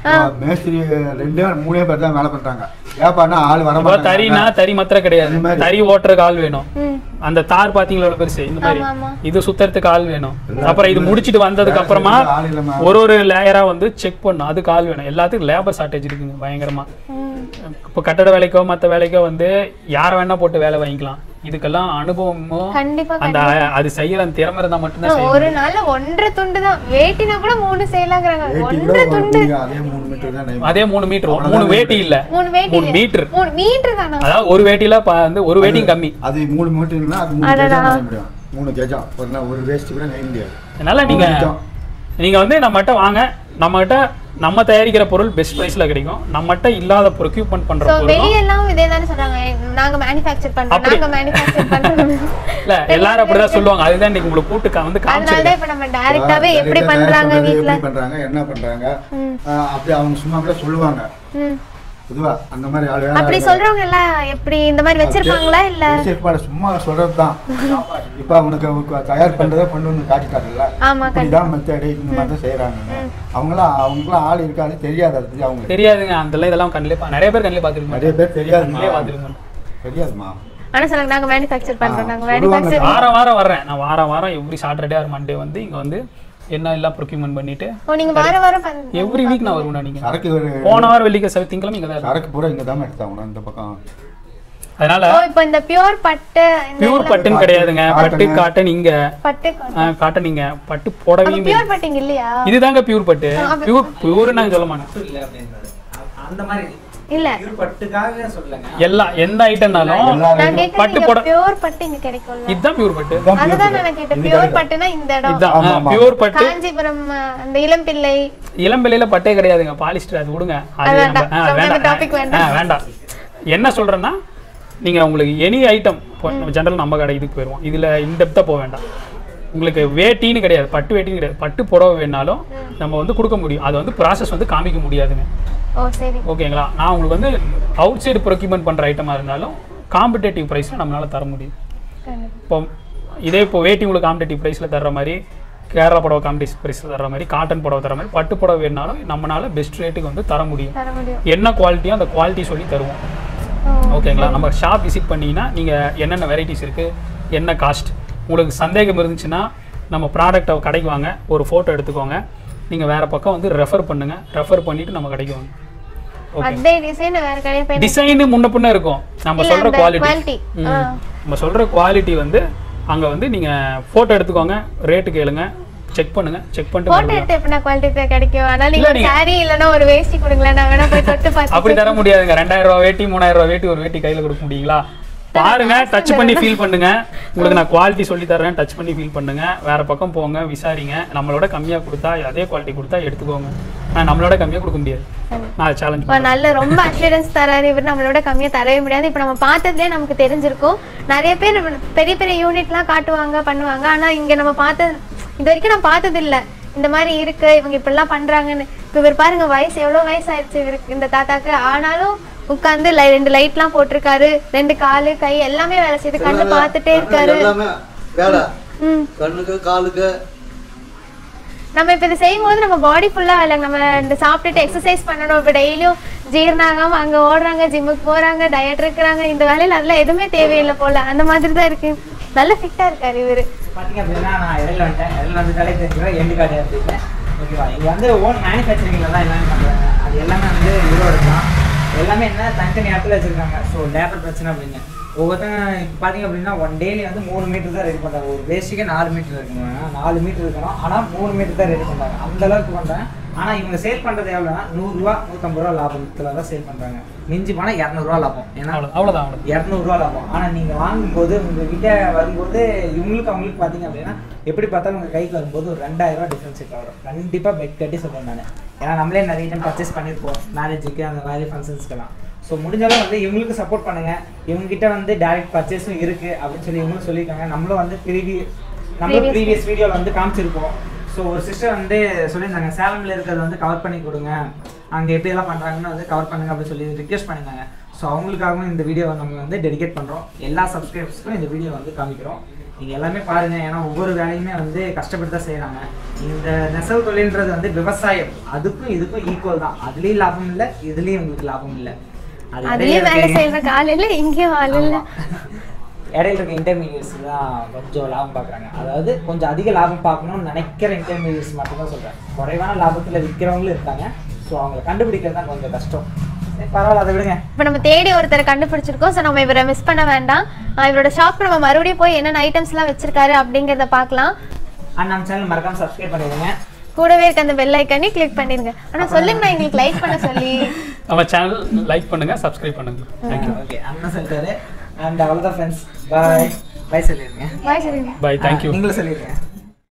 Speaker 9: மேஸ்திரி ரெண்டே மூணே பேர் தான் வேலை பண்றாங்க ஏப்பான்னா ஆள் வர
Speaker 4: இப்போ தறினா
Speaker 9: மாட்டாங்க
Speaker 4: தறி மாத்திரம் கிடையாது
Speaker 9: இந்த மாதிரி.
Speaker 4: தறி ஓட்டுறதுக்கு ஆள் வேணும்
Speaker 2: ம்
Speaker 4: அந்த தார் பாத்தீங்களா எவ்வளவு பெருசு இந்த மாதிரி
Speaker 2: ஆமா, ஆமா.
Speaker 4: இது சுத்தறதுக்கு ஆள் வேணும் அப்புறம் இது முடிச்சிட்டு வந்ததுக்கு அப்புறமா
Speaker 9: ஆள் இல்லைம்மா.
Speaker 4: ஒரு ஒரு லேயரா வந்து செக் பண்ணும் அதுக்கு ஆள் வேணும் எல்லாத்துக்கும் லேபர் ஷார்ட்டேஜ் இருக்குங்க பயங்கரமா
Speaker 2: ம்
Speaker 4: இப்போ கட்டட வேலைக்கோ மற்ற வேலைக்கோ வந்து யாரை வேணா போட்டு வேலை வாங்கிக்கலாம் இதுக்கெல்லாம் அனுபவமும்
Speaker 2: கண்டிப்பா
Speaker 4: அந்த அது செய்யற அந்த திறமை இருந்தா மட்டும்தான்
Speaker 2: ஆனா,
Speaker 4: செய்ய
Speaker 2: ஒரு நாள்ல ஒன்றரை துண்டு தான் வேட்டினா கூட மூணு செய்யலாங்கிறாங்க
Speaker 9: வேட்டி கூட
Speaker 2: ஒன்றரை
Speaker 9: ஒரு
Speaker 2: துண்டு
Speaker 9: துணி அதே மூணு மீட்டர் தான் நெய்யும்.
Speaker 4: அதே மூணு மீட்டர் மூணு வேட்டி இல்ல
Speaker 2: மூணு வேட்டி
Speaker 4: மூணு மீட்டர்
Speaker 2: மூணு மீட்டர் தானா
Speaker 4: அதாவது ஒரு வேட்டியில ப- வந்து ஒரு வேட்டியும் கம்மி
Speaker 9: அது மூணு மீட்டர்னா அது மூணு
Speaker 2: அடடா.
Speaker 9: கேஜா நெய்ய முடியும் மூணு கேஜா ஒரு நாள் ஒரு வேஸ்ட் கூட நெய்ய முடியாது
Speaker 4: அதனால நீங்க
Speaker 9: கொஞ்சம்.
Speaker 4: நீங்க வந்து நம்மகிட்ட வாங்க நம்மகிட்ட நம்ம தயாரிக்கிற பொருள் பெஸ்ட் பிரைஸ்ல கிடைக்கும் நம்மகிட்ட இல்லாத ப்ரொக்யூப்மெண்ட் பண்ற
Speaker 2: சோ
Speaker 4: பொருளும்
Speaker 2: வெளியெல்லாம் இதே தானே சொல்றாங்க "ஏய், நாங்க மேனுஃபேக்சர் பண்றோம்
Speaker 4: அப்படி-
Speaker 2: நாங்க மேனுஃபேக்சர் பண்றோம்
Speaker 4: இல்ல எல்லாரும் அப்படிதான் சொல்லுவாங்க அதுதான் இன்னைக்கு உங்களுக்கு கூட்டு கா- வந்து
Speaker 2: அதனால தான்
Speaker 4: காமிச்சிருக்கேன்
Speaker 2: இப்ப நம்ம டைரக்டாவே எப்படி
Speaker 9: direct ஆ
Speaker 2: பண்றாங்க
Speaker 9: தயார் பண்றது,
Speaker 2: வீட்ல
Speaker 9: எப்படி பண்றாங்க என்ன பண்றாங்க
Speaker 2: ம்.
Speaker 9: ஆஹ் அப்படி அவங்க சும்மா கூட சொல்லுவாங்க
Speaker 2: ம்.
Speaker 9: பொதுவா அந்த மாதிரி ஆள்
Speaker 2: அப்படி சொல்றவங்க எல்லாம் எப்படி இந்த மாதிரி வச்சிருப்பாங்களா இல்ல
Speaker 9: வச்சிருப்பாங்க சும்மா சொல்றது தான் இப்ப அவனுக்கு அவனுக்கு தயார் பண்றதை கொண்டு வந்து காட்டிட்டாருல்ல
Speaker 2: ஆமா
Speaker 9: இப்படிதான் மெத்தடு இந்த மாதிரி தான் செய்யறாங்க அவங்களாம் அவங்களுக்குலாம் ஆள் இருக்காது தெரியாது அதை பத்தி அவங்களுக்கு
Speaker 4: தெரியாதுங்க அந்த இதெல்லாம் கண்ணிலே பா- நிறைய பேர் கண்ணிலே பார்த்துருக்கோம்
Speaker 9: நிறைய பேர் தெரியாது
Speaker 4: கண்ணிலே பார்த்துருக்கோம்
Speaker 9: தெரியாதுமா
Speaker 2: ஆனா சொல்லுங்க நாங்க மேனுஃபேக்சர் பண்றோம் நாங்க
Speaker 9: சொல்லுவாங்க.
Speaker 2: மேனுஃபேக்சர்
Speaker 4: வாரம் வாரம் வர்றேன் நான் வாரம் வாரம் எவ்ரி சாட்டர்டே ஆர் மண்டே வந்து இங்க வந்து என்ன எல்லாம் ப்ரொக்யூமெண்ட் பண்ணிட்டு
Speaker 2: ஓ நீங்க வார வாரம் பண்றீங்க
Speaker 4: எவ்ரி வீக் நான் வருவேன் நீங்க
Speaker 9: சரக்கு ஒரு
Speaker 4: போன வாரம் வெள்ளிக்க செவ் திங்கக்கிழமை இங்க தான் இருப்பேன்.
Speaker 9: சரக்கு பூரா இங்க தான் எடுத்தாங்க இந்த பக்கம்
Speaker 4: அதனால
Speaker 2: ஓ இப்போ இந்த பியூர் பட்டு இந்த
Speaker 4: பியூர் பட்டுன்னு கிடையாதுங்க பட்டு காட்டன் இங்க
Speaker 2: பட்டு
Speaker 4: காட்டன் இங்க பட்டு புடவையும்
Speaker 2: பியூர் பட்டு இங்க இல்லையா
Speaker 4: இதுதாங்க பியூர் பட்டு பியூர் பியூர் நாங்க சொல்ல மாட்டோம்
Speaker 5: இல்ல அப்படின்றது அந்த மாதிரி
Speaker 2: இல்ல
Speaker 5: பியூர் பட்டுக்காக சொல்லுங்க
Speaker 4: எல்லா எந்த ஐட்டம்னாலும்
Speaker 9: எல்லா
Speaker 2: நான்
Speaker 4: பட்டு
Speaker 2: கேக்குறேன்
Speaker 4: போட
Speaker 2: பியூர் பட்டு இங்க கிடைக்கும்ல
Speaker 4: இதுதான் பியூர் பட்டு
Speaker 9: இதுதான் pure
Speaker 2: அதுதான்
Speaker 9: பட்டு.
Speaker 2: நான் கேட்டேன்
Speaker 9: இது
Speaker 2: பியூர்
Speaker 9: கிடைக்கும்.
Speaker 2: பட்டுனா இந்த இடம்
Speaker 9: ஆமா,
Speaker 4: இதுதான்
Speaker 9: ஆமா.
Speaker 4: பியூர் பட்டு
Speaker 2: காஞ்சிபுரம் அஹ், அந்த இளம்பிள்ளை
Speaker 4: இளம்பிள்ளையில பட்டே கிடையாதுங்க பாலிஸ்டர் அது விடுங்க அது
Speaker 2: அது
Speaker 4: நம்ம-
Speaker 2: வேண்டாம்.
Speaker 4: ஆ,
Speaker 2: நம்ம அந்த
Speaker 4: வேண்டாம்
Speaker 2: topic
Speaker 4: ஆ,
Speaker 2: வேண்டாம்.
Speaker 4: வேண்டாம் என்ன சொல்றேன்னா நீங்க உங்களுக்கு எனி ஐட்டம் ஜெனரல் நம்ம கடை இதுக்கு போயிடுவோம் இதுல இன்டெப்தா போக வேண்டாம் உங்களுக்கு வேட்டின்னு கிடையாது பட்டு வேட்டின்னு கிடையாது பட்டு புடவை வேணாலும் நம்ம வந்து கொடுக்க முடியும் அது வந்து ப்ராசஸ் வந்து காமிக்க முடியாதுங்க
Speaker 2: ஓ சரி
Speaker 4: ஓகேங்களா நான் உங்களுக்கு வந்து அவுட் சைடு ப்ரொக்யூமெண்ட் பண்ணுற ஐட்டமாக இருந்தாலும் காம்படேட்டிவ் ப்ரைஸில் நம்மளால தர முடியும் இப்போ இதே இப்போ வேட்டி உங்களுக்கு காம்படேட்டிவ் ப்ரைஸில் தர்ற மாதிரி கேரளா புடவை காம்படேட்டிவ் ப்ரைஸில் தர்ற மாதிரி காட்டன் புடவை தர மாதிரி பட்டு புடவை வேணாலும் நம்மளால பெஸ்ட் ரேட்டுக்கு வந்து தர முடியும்
Speaker 2: தர முடியும்
Speaker 4: என்ன குவாலிட்டியோ அந்த குவாலிட்டி சொல்லி தருவோம் ஓகேங்களா நம்ம ஷாப் விசிட் பண்ணீங்கன்னா நீங்கள் என்னென்ன வெரைட்டிஸ் இருக்குது என்ன காஸ்ட் உங்களுக்கு சந்தேகம் இருந்துச்சுன்னா நம்ம ப்ராடக்ட்டை கடைக்கு வாங்க ஒரு ஃபோட்டோ எடுத்துக்கோங்க நீங்கள் வேறு பக்கம் வந்து ரெஃபர் பண்ணுங்கள் ரெஃபர் பண்ணிவிட்டு நம்ம கடைக்கு வாங்க ஓகே
Speaker 2: அதே டிசைன் வேற கடையில போய்
Speaker 4: டிசைன் முன்ன பின்ன இருக்கும் நம்ம
Speaker 2: இல்ல,
Speaker 4: சொல்ற
Speaker 2: அந்த
Speaker 4: குவாலிட்டி
Speaker 2: quality. ஆ.
Speaker 4: நம்ம சொல்ற குவாலிட்டி வந்து அங்க வந்து நீங்க போட்டோ எடுத்துக்கோங்க ரேட்டு கேளுங்க செக் பண்ணுங்க செக் பண்ணிட்டு
Speaker 2: போட்டோ
Speaker 4: மறுபடியும்
Speaker 2: எடுத்து எப்படின்னா குவாலிட்டி கிடைக்கும் அதனால
Speaker 4: இல்ல,
Speaker 2: நீங்க
Speaker 4: நீங்க-
Speaker 2: சாரி இல்லனா ஒரு வேஷ்டி கொடுங்களேன் நான் வேணா போய் தொட்டு
Speaker 4: அப்படி
Speaker 2: பார்த்து
Speaker 4: தர முடியாதுங்க ரெண்டாயிரம் ரூபா வேட்டி மூணாயிரம் ரூபா வேட்டி ஒரு வேட்டி கையில கொடுக்க முடியுங்களா பாருங்க டச் பண்ணி ஃபீல் பண்ணுங்க உங்களுக்கு நான் குவாலிட்டி சொல்லி தரேன் டச் பண்ணி ஃபீல் பண்ணுங்க வேற பக்கம் போங்க விசாரிங்க நம்மளோட கம்மியா கொடுத்தா அதே குவாலிட்டி கொடுத்தா எடுத்துக்கோங்க நான் நம்மளோட கம்மியா கொடுக்க முடியாது நான் சேலஞ்ச்
Speaker 2: இப்ப நல்ல ரொம்ப அஷூரன்ஸ் தராரு இவர் நம்மளோட கம்மியா தரவே முடியாது இப்ப நம்ம பார்த்ததுலயே நமக்கு தெரிஞ்சிருக்கும் நிறைய பேர் நம்ம பெரிய பெரிய யூனிட்லாம் காட்டுவாங்க பண்ணுவாங்க ஆனா இங்க நம்ம பார்த்தது இது வரைக்கும் நான் பார்த்தது இல்ல இந்த மாதிரி இருக்கு இவங்க இப்படிலாம் பண்றாங்கன்னு இப்ப இவர் பாருங்க வயசு எவ்வளவு வயசு ஆயிடுச்சு இவருக்கு இந்த தாத்தாக்கு ஆனாலும் உட்கார்ந்து லை- ரெண்டு லைட்லாம் போட்டிருக்காரு ரெண்டு காலு கை எல்லாமே வேலை செய்யுது கண்ணு பார்த்துட்டே இருக்காரு
Speaker 6: எல்லாமே வேலை
Speaker 2: ம்
Speaker 6: கண்ணுக்கு காலுக்கு
Speaker 2: நம்ம இப்ப இது செய்யும்போது நம்ம பாடி ஃபுல்லா வேலை நம்ம இந்த சாப்பிட்டுட்டு எக்ஸசைஸ் பண்ணணும் இப்ப டெய்லியும் ஜீரணாகாம அங்க ஓடுறாங்க ஜிம்முக்கு போறாங்க டயட் இருக்கிறாங்க இந்த வேலையில அதெல்லாம் எதுவுமே தேவையில்லை போல அந்த மாதிரி தான் இருக்கு நல்ல ஃபிட்டா இருக்காரு இவரு
Speaker 5: பார்த்தீங்க அப்படின்னா நான் இடையில வந்துட்டேன் இடையில வந்துட்டாலே தெரிஞ்சுக்கிறேன் எண்டு கார்டு அப்படின்னு ஓகேவா இங்கே வந்து ஓன் மேனுஃபேக்சரிங்கில் தான் எல்லாமே பண்ணுறாங்க அது எல்லாமே வந்து ஈரோடு தான் எல்லாமே என்ன தனித்தனி இடத்துல வச்சுருக்காங்க ஸோ லேபர் பிரச்சனை அப்படின்னு ஒவ்வொருத்தங்க இப்போ பார்த்தீங்க அப்படின்னா ஒன் டேலி வந்து மூணு மீட்டர் தான் ரெடி பண்ணுறாங்க ஒரு பேசிக்காக நாலு மீட்டர் இருக்குங்க நாலு மீட்டர் இருக்கணும் ஆனால் மூணு மீட்டர் தான் ரெடி பண்ணுறாங்க அந்த அளவுக்கு பண்ணுறேன் ஆனால் இவங்க சேல் பண்ணுறது எவ்வளோனா நூறுரூவா நூற்றம்பது ரூபா லாபத்தில் தான் சேல் பண்ணுறாங்க மிஞ்சி போனால் இரநூறுவா லாபம் ஏன்னா
Speaker 4: அவ்வளோ அவ்வளோதான் அவ்வளோ
Speaker 5: இரநூறுவா லாபம் ஆனால் நீங்கள் வாங்கும்போது உங்ககிட்ட வரும்போது இவங்களுக்கு அவங்களுக்கு பார்த்தீங்க அப்படின்னா எப்படி பார்த்தாலும் உங்கள் கைக்கு வரும்போது ஒரு ரெண்டாயிரம் ரூபா டிஃப்ரென்ஸ் வரும் கண்டிப்பாக பெட் கட்டி சொல்கிறேன் நான் ஏன்னா நம்மளே நிறைய டைம் பர்ச்சேஸ் பண்ணியிருப்போம் மேரேஜுக்கு அந்த மாதிரி ஃபங்க்ஷன்ஸ்க்கெல்லாம் ஸோ முடிஞ்சாலும் வந்து இவங்களுக்கு சப்போர்ட் பண்ணுங்கள் இவங்ககிட்ட வந்து டேரக்ட் பர்ச்சேஸும் இருக்குது அப்படின்னு சொல்லி இவங்களும் சொல்லியிருக்காங்க நம்மளும் வந்து ப்ரீவி நம்மளும்
Speaker 2: Previous-
Speaker 5: ப்ரீவியஸ் வீடியோவில் வந்து காமிச்சிருப்போம் ஸோ ஒரு சிஸ்டர் வந்து சொல்லியிருந்தாங்க சேலமில் இருக்கிறத வந்து கவர் பண்ணி கொடுங்க அங்கே எப்படியெல்லாம் பண்ணுறாங்கன்னு வந்து கவர் பண்ணுங்க அப்படின்னு சொல்லி ரிக்வெஸ்ட் பண்ணியிருந்தாங்க ஸோ அவங்களுக்காகவும் இந்த வீடியோவை நம்ம வந்து டெடிகேட் பண்ணுறோம் எல்லா சப்ஸ்கிரைபர்ஸ்க்கும் இந்த வீடியோ வந்து காமிக்கிறோம் நீங்கள் எல்லாமே பாருங்க ஏன்னா ஒவ்வொரு வேலையுமே வந்து கஷ்டப்பட்டு தான் செய்கிறாங்க இந்த நெசவு தொழில்ன்றது வந்து விவசாயம் அதுக்கும் இதுக்கும் ஈக்குவல் தான் அதுலேயும் லாபம் இல்லை இதுலேயும் உங்களுக்கு லாபம் இல்லை அது
Speaker 2: அதுலயே
Speaker 5: இடையில
Speaker 2: வேலை
Speaker 5: இருக்க-
Speaker 2: செய்யற காலையில இங்கேயும் ஆள் இல்ல
Speaker 5: இடையில இருக்க இன்டர்மீடியட்ஸ் தான் கொஞ்சம் லாபம் பார்க்குறாங்க அதாவது கொஞ்சம் அதிக லாபம் பார்க்கணும்னு நினைக்கிற இன்டர்மீடியட்ஸ் மட்டும் தான் சொல்கிறேன் குறைவான லாபத்தில் விற்கிறவங்களும் இருக்காங்க ஸோ அவங்களை கண்டுபிடிக்கிறது தான் கொஞ்சம் கஷ்டம் சரி, பரவாயில்ல அதை விடுங்க
Speaker 2: இப்போ நம்ம தேடி ஒருத்தரை கண்டுபிடிச்சிருக்கோம் ஸோ நம்ம இவரை மிஸ் பண்ண வேண்டாம் ஆஹ் இவரோட ஷாப் நம்ம மறுபடியும் போய் என்னென்ன ஐட்டம்ஸ்லாம் வச்சிருக்காரு அப்படிங்கிறத பார்க்கலாம்
Speaker 5: அண்ட் நம்ம சேனல் மறக்காம சப்ஸ்கிரைப் பண்ணிடுங்க
Speaker 2: கூடவே இருக்க அந்த பெல் ஐக்கனே கிளிக் பண்ணிருங்க ஆனா சொல்லுங்க நான் எங்களுக்கு லைக் பண்ண சொல்லி
Speaker 4: நம்ம சேனல் லைக் பண்ணுங்க சப்ஸ்கிரைப் பண்ணுங்க தேங்க்யூ
Speaker 5: ஓகே அண்ணன் சொல்லிட்டாரு அண்ட் அவ்வளோதான் ஃப்ரெண்ட்ஸ் பாய் பாய் சொல்லிடுங்க
Speaker 2: பாய் சொல்லுங்க
Speaker 4: பை தேங்க்யூ
Speaker 5: நீங்களும் சொல்லிடுங்க